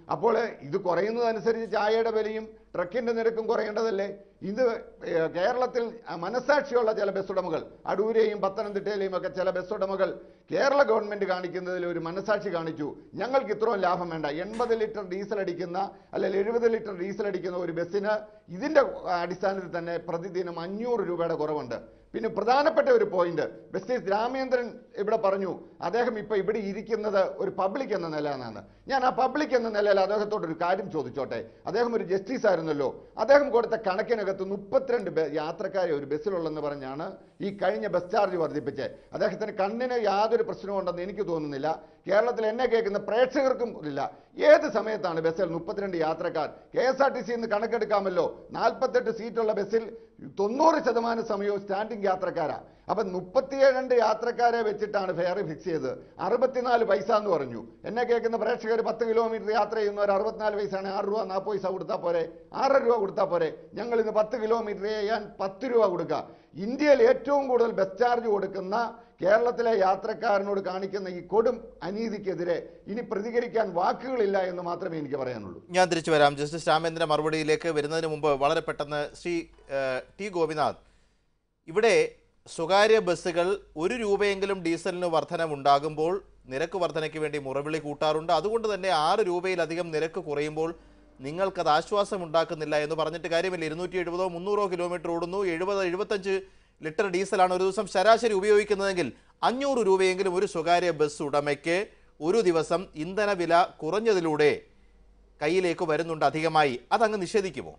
അപ്പോൾ ഇത് കുറയുന്നതനുസരിച്ച് ചായയുടെ വിലയും ട്രക്കിന്റെ നിരക്കും കുറയേണ്ടതല്ലേ ഇത് ഏഹ്, കേരളത്തിൽ മനസാക്ഷിയുള്ള ചില ബസ് ഉടമകൾ അടൂരെയും പത്തനംതിട്ടയിലെയും ഒക്കെ ചില ബസ് ഉടമകൾ കേരള ഗവൺമെന്റ് കാണിക്കുന്നതിൽ ഒരു മനസാക്ഷി കാണിച്ചു ഞങ്ങൾക്ക് ഇത്രയും ലാഭം വേണ്ട എൺപത് ലിറ്റർ ഡീസൽ അടിക്കുന്ന അല്ലെങ്കിൽ എഴുപത് ലിറ്റർ ഡീസൽ അടിക്കുന്ന ഒരു ബസ്സിന് ഇതിന്റെ അടിസ്ഥാനത്തിൽ തന്നെ പ്രതിദിനം അഞ്ഞൂറ് രൂപയുടെ കുറവുണ്ട് പിന്നെ പ്രധാനപ്പെട്ട ഒരു പോയിന്റ് ജസ്റ്റിസ് രാമേന്ദ്രൻ ഇവിടെ പറഞ്ഞു അദ്ദേഹം ഇപ്പൊ ഇവിടെ ഇരിക്കുന്നത് ഒരു പബ്ലിക് എന്ന നിലയിലാണ് ഞാൻ ആ പബ്ലിക് എന്ന നിലയിൽ അദ്ദേഹത്തോട് ഒരു കാര്യം ചോദിച്ചോട്ടെ അദ്ദേഹം ഒരു ജസ്റ്റിസ് ആയിരുന്നല്ലോ അദ്ദേഹം കൊടുത്ത കണക്കിനകത്ത് മുപ്പത്തിരണ്ട് ബ- യാത്രക്കാരെ ഒരു ബസ്സിലുള്ളെന്ന് പറഞ്ഞാണ് ഈ കഴിഞ്ഞ ബസ് ചാർജ് വർദ്ധിപ്പിച്ചത് അദ്ദേഹത്തിന് കണ്ണിന് യാതൊരു പ്രശ്നവും ഉണ്ടെന്ന് എനിക്ക് തോന്നുന്നില്ല കേരളത്തിൽ എന്നെ കേൾക്കുന്ന പ്രേക്ഷകർക്കും ഇല്ല ഏത് സമയത്താണ് ബസ്സിൽ മുപ്പത്തിരണ്ട് യാത്രക്കാർ K S R T C എന്ന് കണക്കെടുക്കാമല്ലോ നാൽപ്പത്തെട്ട് സീറ്റുള്ള ബസ്സിൽ തൊണ്ണൂറ് ശതമാനം സമയവും സ്റ്റാൻഡിംഗ് യാത്രക്കാരാ അപ്പൊ മുപ്പത്തിയേഴ് യാത്രക്കാരെ വെച്ചിട്ടാണ് ഫെയർ ഫിക്സ് ചെയ്തത് അറുപത്തിനാല് പൈസ എന്ന് പറഞ്ഞു എന്നെ കേൾക്കുന്ന പ്രേക്ഷകർ പത്ത് കിലോമീറ്റർ യാത്ര ചെയ്യുന്നവർ അറുപത്തിനാല് പൈസയാണ് ആറ് രൂപ നാൽപ്പത് പൈസ കൊടുത്താൽ പോരെ ആറര രൂപ കൊടുത്താൽ പോരെ ഞങ്ങൾ ഇന്ന് പത്ത് കിലോമീറ്റർ ചെയ്യാൻ പത്ത് രൂപ കൊടുക്കുക ഇന്ത്യയിൽ ഏറ്റവും കൂടുതൽ ബസ് ചാർജ് കൊടുക്കുന്ന കേരളത്തിലെ യാത്രക്കാരനോട് കാണിക്കുന്ന ഈ കൊടും അനീതിക്കെതിരെ ഇനി പ്രതികരിക്കാൻ വാക്കുകളില്ല എന്ന് മാത്രമേ എനിക്ക് പറയാനുള്ളൂ ഞാൻ തിരിച്ചു വരാം ജസ്റ്റിസ് രാമേന്ദ്രൻ മറുപടിയിലേക്ക് വരുന്നതിന് മുമ്പ് വളരെ പെട്ടെന്ന് ശ്രീ ഏഹ്, ടി ഗോപിനാഥ് ഇവിടെ സ്വകാര്യ ബസ്സുകൾ ഒരു രൂപയെങ്കിലും ഡീസലിന് വർധനവുണ്ടാകുമ്പോൾ നിരക്ക് വർധനയ്ക്ക് വേണ്ടി മുറവിളി കൂട്ടാറുണ്ട് അതുകൊണ്ട് തന്നെ ആറ് രൂപയിലധികം നിരക്ക് കുറയുമ്പോൾ നിങ്ങൾക്കത് ആശ്വാസം ഉണ്ടാക്കുന്നില്ല എന്ന് പറഞ്ഞിട്ട് കാര്യമില്ല ഇരുന്നൂറ്റി എഴുപതോ മുന്നൂറോ കിലോമീറ്റർ ഓടുന്നു എഴുപത് എഴുപത്തഞ്ച് ലിറ്റർ ഡീസലാണ് ഒരു ദിവസം ശരാശരി ഉപയോഗിക്കുന്നതെങ്കിൽ അഞ്ഞൂറ് രൂപയെങ്കിലും ഒരു സ്വകാര്യ ബസ് ഉടമയ്ക്ക് ഒരു ദിവസം ഇന്ധന വില കുറഞ്ഞതിലൂടെ കയ്യിലേക്ക് വരുന്നുണ്ട് അധികമായി അതങ്ങ് നിഷേധിക്കുമോ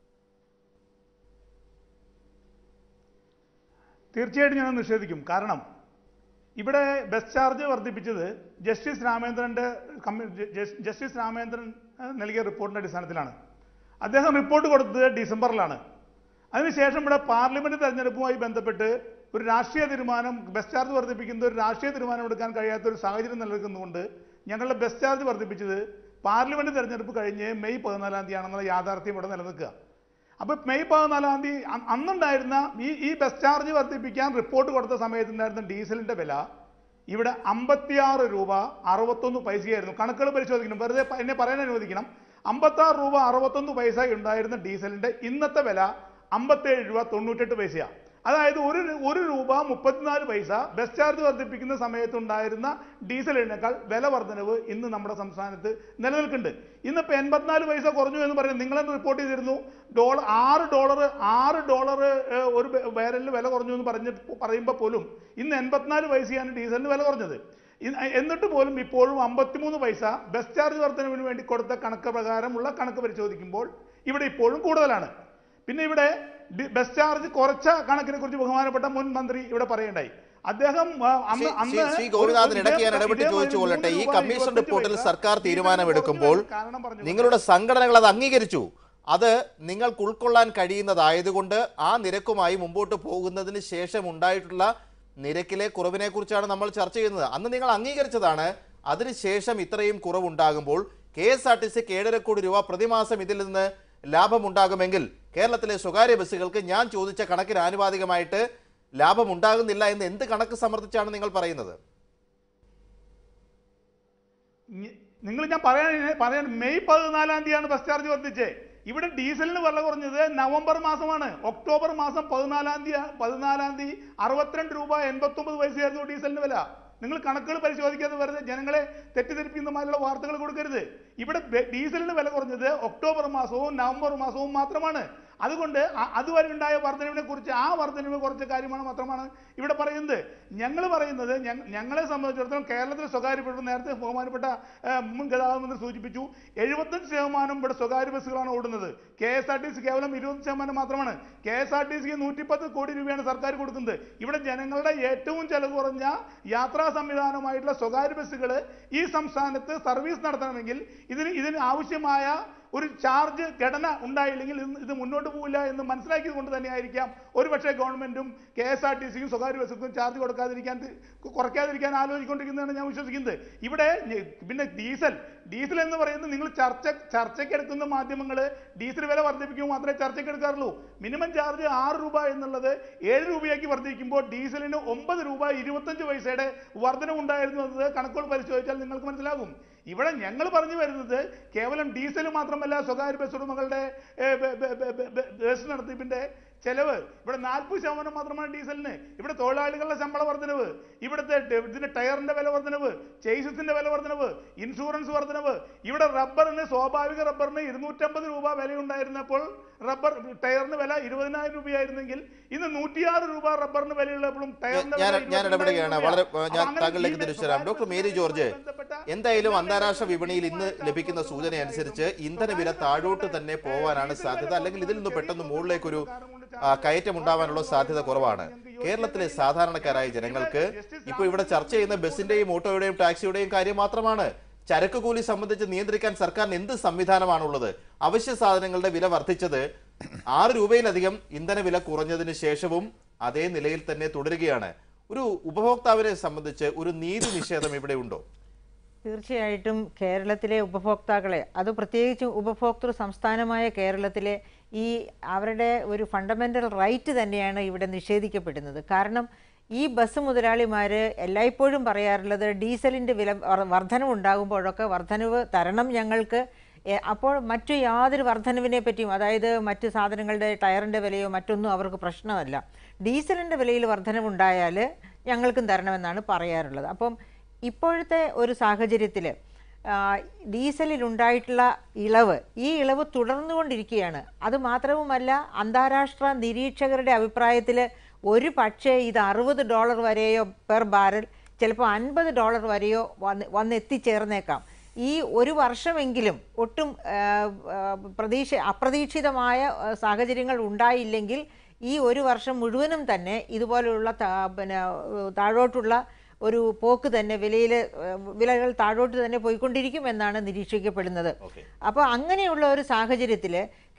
തീർച്ചയായിട്ടും ഞാൻ നിഷേധിക്കും കാരണം ഇവിടെ ബസ് ചാർജ് വർദ്ധിപ്പിച്ചത് ജസ്റ്റിസ് രാമേന്ദ്രന്റെ കമ്മി- ജ- ജസ്റ്റിസ് രാമേന്ദ്രൻ ഏഹ്, നൽകിയ റിപ്പോർട്ടിന്റെ അടിസ്ഥാനത്തിലാണ് അദ്ദേഹം റിപ്പോർട്ട് കൊടുത്തത് ഡിസംബറിലാണ് അതിനുശേഷം ഇവിടെ പാർലമെന്റ് തെരഞ്ഞെടുപ്പുമായി ബന്ധപ്പെട്ട് ഒരു രാഷ്ട്രീയ തീരുമാനം ബസ് ചാർജ് വർദ്ധിപ്പിക്കുന്ന ഒരു രാഷ്ട്രീയ തീരുമാനം എടുക്കാൻ കഴിയാത്ത ഒരു സാഹചര്യം നിലനിൽക്കുന്നതുകൊണ്ട് ഞങ്ങളുടെ ബസ് ചാർജ് വർദ്ധിപ്പിച്ചത് പാർലമെന്റ് തെരഞ്ഞെടുപ്പ് കഴിഞ്ഞ് മെയ് പതിനാലാം തീയതി ആണെന്നുള്ള യാഥാർത്ഥ്യം ഇവിടെ നിലനിൽക്കുക അപ്പൊ മെയ് പതിനാലാം തീയതി അ- അന്നുണ്ടായിരുന്ന ഈ ഈ ബസ് ചാർജ് വർദ്ധിപ്പിക്കാൻ റിപ്പോർട്ട് കൊടുത്ത സമയത്തുണ്ടായിരുന്ന ഡീസലിന്റെ വില ഇവിടെ അമ്പത്തിയാറ് രൂപ അറുപത്തൊന്ന് പൈസയായിരുന്നു കണക്കുകൾ പരിശോധിക്കണം വെറുതെ പ- എന്നെ പറയാൻ അനുവദിക്കണം അമ്പത്താറ് രൂപ അറുപത്തൊന്ന് പൈസ ഉണ്ടായിരുന്ന ഡീസലിന്റെ ഇന്നത്തെ വില അമ്പത്തേഴ് രൂപ തൊണ്ണൂറ്റെട്ട് പൈസയാണ് അതായത് ഒരു രു- ഒരു രൂപ മുപ്പത്തിനാല് പൈസ ബസ് ചാർജ് വർദ്ധിപ്പിക്കുന്ന സമയത്ത് ഉണ്ടായിരുന്ന ഡീസലിനേക്കാൾ വില വർധനവ് ഇന്ന് നമ്മുടെ സംസ്ഥാനത്ത് നിലനിൽക്കുന്നുണ്ട് ഇന്നിപ്പോൾ എൺപത്തിനാല് പൈസ കുറഞ്ഞു എന്ന് പറയുന്നത് നിങ്ങളെന്ന് റിപ്പോർട്ട് ചെയ്തിരുന്നു ഡോളർ ആറ് ഡോളർ ആറ് ഡോളർ ഒരു ബാരലിന് വില കുറഞ്ഞു എന്ന് പറഞ്ഞ് പറയുമ്പോൾ പോലും ഇന്ന് എൺപത്തിനാല് പൈസയാണ് ഡീസലിന് വില കുറഞ്ഞത് ഇ- എന്നിട്ട് പോലും ഇപ്പോഴും അമ്പത്തിമൂന്ന് പൈസ ബസ് ചാർജ് വർധനവിന് വേണ്ടി കൊടുത്ത കണക്ക് പ്രകാരമുള്ള കണക്ക് പരിശോധിക്കുമ്പോൾ ഇവിടെ ഇപ്പോഴും കൂടുതലാണ് പിന്നെ ഇവിടെ ഡി- ബസ് ചാർജ് കുറച്ച കണക്കിനെ കുറിച്ച് ബഹുമാനപ്പെട്ട മുൻ മന്ത്രി ഇവിടെ പറയണ്ടായി അദ്ദേഹം ആ, അന്ന് ശ്രീ- അന്ന് ശ്രീ- ശ്രീ ഒരു- ഗോപിനാഥൻ ഒരു ഇടയ്ക്ക് ഞാൻ ഇതേ- ഇടപെട്ട് ഇതേമാതിരി ചോദിച്ചു കൊള്ളട്ടെ ഈ മൂന്ന് രൂപ കമ്മീഷൻ ഇരുപത്തഞ്ച് റിപ്പോർട്ടിൽ പൈസ സർക്കാർ ഡീസലിന് തീരുമാനമെടുക്കുമ്പോൾ കുറഞ്ഞു കാരണം പറഞ്ഞു നിങ്ങളുടെ സംഘടനകൾ അത് അംഗീകരിച്ചു അത് നിങ്ങൾക്ക് ഉൾക്കൊള്ളാൻ കഴിയുന്നതായതുകൊണ്ട് ആ നിരക്കുമായി മുമ്പോട്ട് പോകുന്നതിന് ശേഷം ഉണ്ടായിട്ടുള്ള നിരക്കിലെ കുറവിനെ കുറിച്ചാണ് നമ്മൾ ചർച്ച ചെയ്യുന്നത് അന്ന് നിങ്ങൾ അംഗീകരിച്ചതാണ് അതിനുശേഷം ഇത്രയും കുറവുണ്ടാകുമ്പോൾ കെ എസ് ആർ ടി സിക്ക് ഏഴര കോടി രൂപ പ്രതിമാസം ഇതിൽ നിന്ന് ലാഭമുണ്ടാകുമെങ്കിൽ കേരളത്തിലെ സ്വകാര്യ ബസ്സുകൾക്ക് ഞാൻ ചോദിച്ച കണക്കിന് ആനുപാതികമായിട്ട് ലാഭമുണ്ടാകുന്നില്ല എന്ന് എന്ത് കണക്ക് സമർത്ഥിച്ചാണ് നിങ്ങൾ പറയുന്നത് നിങ്ങൾ ഞാൻ പറയാൻ പറയാൻ മെയ് പതിനാലാം തീയതിയാണ് ബസ് ചാർജ് വർദ്ധിച്ചേ ഇവിടെ ഡീസലിന് വില കുറഞ്ഞത് നവംബർ മാസമാണ് ഒക്ടോബർ മാസം പതിനാലാം തീയതി പതിനാലാം തീയതി അറുപത്തിരണ്ട് രൂപ എൺപത്തൊമ്പത് പൈസയായിരുന്നു ഡീസലിന് വില നിങ്ങൾ കണക്കുകൾ പരിശോധിക്കാതെ വെറുതെ ജനങ്ങളെ തെറ്റിദ്ധരിപ്പിക്കുന്നമാരുള്ള വാർത്തകൾ കൊടുക്കരുത് ഇവിടെ ബെ- ഡീസലിന് വില കുറഞ്ഞത് ഒക്ടോബർ മാസവും നവംബർ മാസവും മാത്രമാണ് അതുകൊണ്ട് അ- അതുവരെ ഉണ്ടായ വർധനവിനെ കുറിച്ച് ആ വർധനവ് കുറച്ച കാര്യമാണ് മാത്രമാണ് ഇവിടെ പറയുന്നത് ഞങ്ങൾ പറയുന്നത് ഞങ്ങ- ഞങ്ങളെ സംബന്ധിച്ചിടത്തോളം കേരളത്തിലെ സ്വകാര്യ ബസ് നേരത്തെ ബഹുമാനപ്പെട്ട ആ, മുൻ ഗതാഗത മന്ത്രി സൂചിപ്പിച്ചു എഴുപത്തഞ്ച് ശതമാനം ഇവിടെ സ്വകാര്യ ബസ്സുകളാണ് ഓടുന്നത് K S R T C കേവലം ഇരുപത് ശതമാനം മാത്രമാണ് കെ എസ് ആർ ടി സിക്ക് നൂറ്റിപ്പത്ത് കോടി രൂപയാണ് സർക്കാർ കൊടുക്കുന്നത് ഇവിടെ ജനങ്ങളുടെ ഏറ്റവും ചെലവ് കുറഞ്ഞ യാത്രാ സംവിധാനമായിട്ടുള്ള സ്വകാര്യ ബസ്സുകൾ ഈ സംസ്ഥാനത്ത് സർവീസ് നടത്തണമെങ്കിൽ ഇതിന് ഇതിന് ആവശ്യമായ ഒരു ചാർജ് ഘടന ഉണ്ടായില്ലെങ്കിൽ ഇത് ഇത് മുന്നോട്ട് പോകില്ല എന്ന് മനസ്സിലാക്കിയത് കൊണ്ട് തന്നെയായിരിക്കാം ഒരുപക്ഷെ ഗവൺമെന്റും കെ എസ് ആർ ടി സിയും സ്വകാര്യ ബസ്സുക്കും ചാർജ് കൊടുക്കാതിരിക്കാൻ തി- കുറയ്ക്കാതിരിക്കാൻ ആലോചിക്കൊണ്ടിരിക്കുന്നതാണ് ഞാൻ വിശ്വസിക്കുന്നത് ഇവിടെ ഞ- പിന്നെ ഡീസൽ ഡീസൽ എന്ന് പറയുന്നത് നിങ്ങൾ ചർച്ച ചർച്ചയ്ക്ക് എടുക്കുന്ന മാധ്യമങ്ങൾ ഡീസൽ വില വർദ്ധിപ്പിക്കുമ്പോൾ മാത്രമേ ചർച്ചയ്ക്ക് എടുക്കാറുള്ളൂ മിനിമം ചാർജ് ആറ് രൂപ എന്നുള്ളത് ഏഴ് രൂപയാക്കി വർദ്ധിക്കുമ്പോൾ ഡീസലിന് ഒമ്പത് രൂപ ഇരുപത്തഞ്ച് പൈസയുടെ വർധന ഉണ്ടായിരുന്നു എന്നത് കണക്കുകൾ പരിശോധിച്ചാൽ നിങ്ങൾക്ക് മനസ്സിലാകും ഇവിടെ ഞങ്ങൾ പറഞ്ഞു വരുന്നത് കേവലം ഡീസൽ മാത്രമല്ല സ്വകാര്യ ബസ് ഉടമകളുടെ ഏ, ബ- ബ- ബ- ബ- ബ- ബസ് നടത്തിപ്പിന്റെ ചെലവ് ഇവിടെ നാൽപ്പത് ശതമാനം മാത്രമാണ് ഡീസലിന് ഇവിടെ തൊഴിലാളികളുടെ ശമ്പള വർധനവ് ഇവിടുത്തെ ടെ- ഇതിന്റെ ടയറിന്റെ വില വർധനവ് ചേസസിന്റെ വില വർധനവ് ഇൻഷുറൻസ് വർധനവ് ഇവിടെ റബ്ബറിന് സ്വാഭാവിക റബ്ബറിന് ഇരുന്നൂറ്റമ്പത് രൂപ വിലയുണ്ടായിരുന്നപ്പോൾ റബ്ബർ ടയറിന് വില ഇരുപതിനായിരം രൂപയായിരുന്നെങ്കിൽ ഇന്ന് നൂറ്റിയാറ് രൂപ റബ്ബറിന് വിലയുള്ളപ്പോഴും ടയറിന്റെ ഞാൻ വില ഞാൻ ഇടപെടുകയാണ് രൂപയാണ്. വളരെ അപ്പോൾ ഞാൻ അങ്ങനെ താങ്കളിലേക്ക് ഈ തിരിച്ചു തരാം ഡോക്ടർ മേരി ജോർജ് ബന്ധപ്പെട്ട എന്തായാലും അന്താരാഷ്ട്ര വിപണിയിൽ ഇന്ന് ലഭിക്കുന്ന സൂചന അനുസരിച്ച് ഇന്ധന വില താഴോട്ട് തന്നെ പോവാനാണ് സാധ്യത അല്ലെങ്കിൽ ഇതിൽ നിന്ന് പെട്ടെന്ന് മുകളിലേക്കൊരു ആ, കയറ്റം ഉണ്ടാവാനുള്ള സാധ്യത കുറവാണ് കേരളത്തിലെ സാധാരണക്കാരായ ജനങ്ങൾക്ക് ഇപ്പോൾ ഇവിടെ ചർച്ച ചെയ്യുന്ന ബസിന്റെയും ഓട്ടോയുടെയും ടാക്സിയുടെയും കാര്യം മാത്രമാണ് ചരക്ക് കൂലി സംബന്ധിച്ച് നിയന്ത്രിക്കാൻ സർക്കാരിന് എന്ത് സംവിധാനമാണുള്ളത് അവശ്യ സാധനങ്ങളുടെ വില വർദ്ധിച്ചത് ആറ് രൂപയിലധികം ഇന്ധന വില കുറഞ്ഞതിന് ശേഷവും അതേ നിലയിൽ തന്നെ തുടരുകയാണ് ഒരു ഉപഭോക്താവിനെ സംബന്ധിച്ച് ഒരു നീതി നിഷേധം ഇവിടെ ഉണ്ടോ തീർച്ചയായിട്ടും കേരളത്തിലെ ഉപഭോക്താക്കളെ അത് പ്രത്യേകിച്ച് ഉപഭോക്തൃ സംസ്ഥാനമായ കേരളത്തിലെ ഈ അവരുടെ ഒരു ഫണ്ടമെൻ്റൽ റൈറ്റ് തന്നെയാണ് ഇവിടെ നിഷേധിക്കപ്പെടുന്നത് കാരണം ഈ ബസ് മുതലാളിമാർ എല്ലായ്പ്പോഴും പറയാറുള്ളത് ഡീസലിൻ്റെ വില വർ- വർധനവ് ഉണ്ടാകുമ്പോഴൊക്കെ വർധനവ് തരണം ഞങ്ങൾക്ക് എ, അപ്പോൾ മറ്റു യാതൊരു വർധനവിനെ പറ്റിയും അതായത് മറ്റു സാധനങ്ങളുടെ ടയറിൻ്റെ വിലയോ മറ്റൊന്നും അവർക്ക് പ്രശ്നമല്ല ഡീസലിൻ്റെ വിലയിൽ വർധനവുണ്ടായാൽ ഞങ്ങൾക്കും തരണമെന്നാണ് പറയാറുള്ളത് അപ്പം ഇപ്പോഴത്തെ ഒരു സാഹചര്യത്തിൽ ഡീസലിലുണ്ടായിട്ടുള്ള ഇളവ് ഈ ഇളവ് തുടർന്നുകൊണ്ടിരിക്കുകയാണ് അത് മാത്രവുമല്ല അന്താരാഷ്ട്ര നിരീക്ഷകരുടെ അഭിപ്രായത്തിൽ ഒരു പക്ഷേ ഇത് അറുപത് ഡോളർ വരെയോ പെർ ബാരൽ ചിലപ്പോൾ അൻപത് ഡോളർ വരെയോ വന്ന് വന്നെത്തിച്ചേർന്നേക്കാം ഈ ഒരു വർഷമെങ്കിലും ഒട്ടും ആ, ആ, പ്രതീക്ഷ അപ്രതീക്ഷിതമായ ആ, സാഹചര്യങ്ങൾ ഉണ്ടായില്ലെങ്കിൽ ഈ ഒരു വർഷം മുഴുവനും തന്നെ ഇതുപോലെയുള്ള താ- പിന്നെ ഏഹ്, താഴോട്ടുള്ള ഒരു പോക്ക് തന്നെ വിലയിൽ വിലകൾ താഴോട്ട് തന്നെ പോയിക്കൊണ്ടിരിക്കും എന്നാണ് നിരീക്ഷിക്കപ്പെടുന്നത് അപ്പോൾ അങ്ങനെയുള്ള ഒരു സാഹചര്യത്തിൽ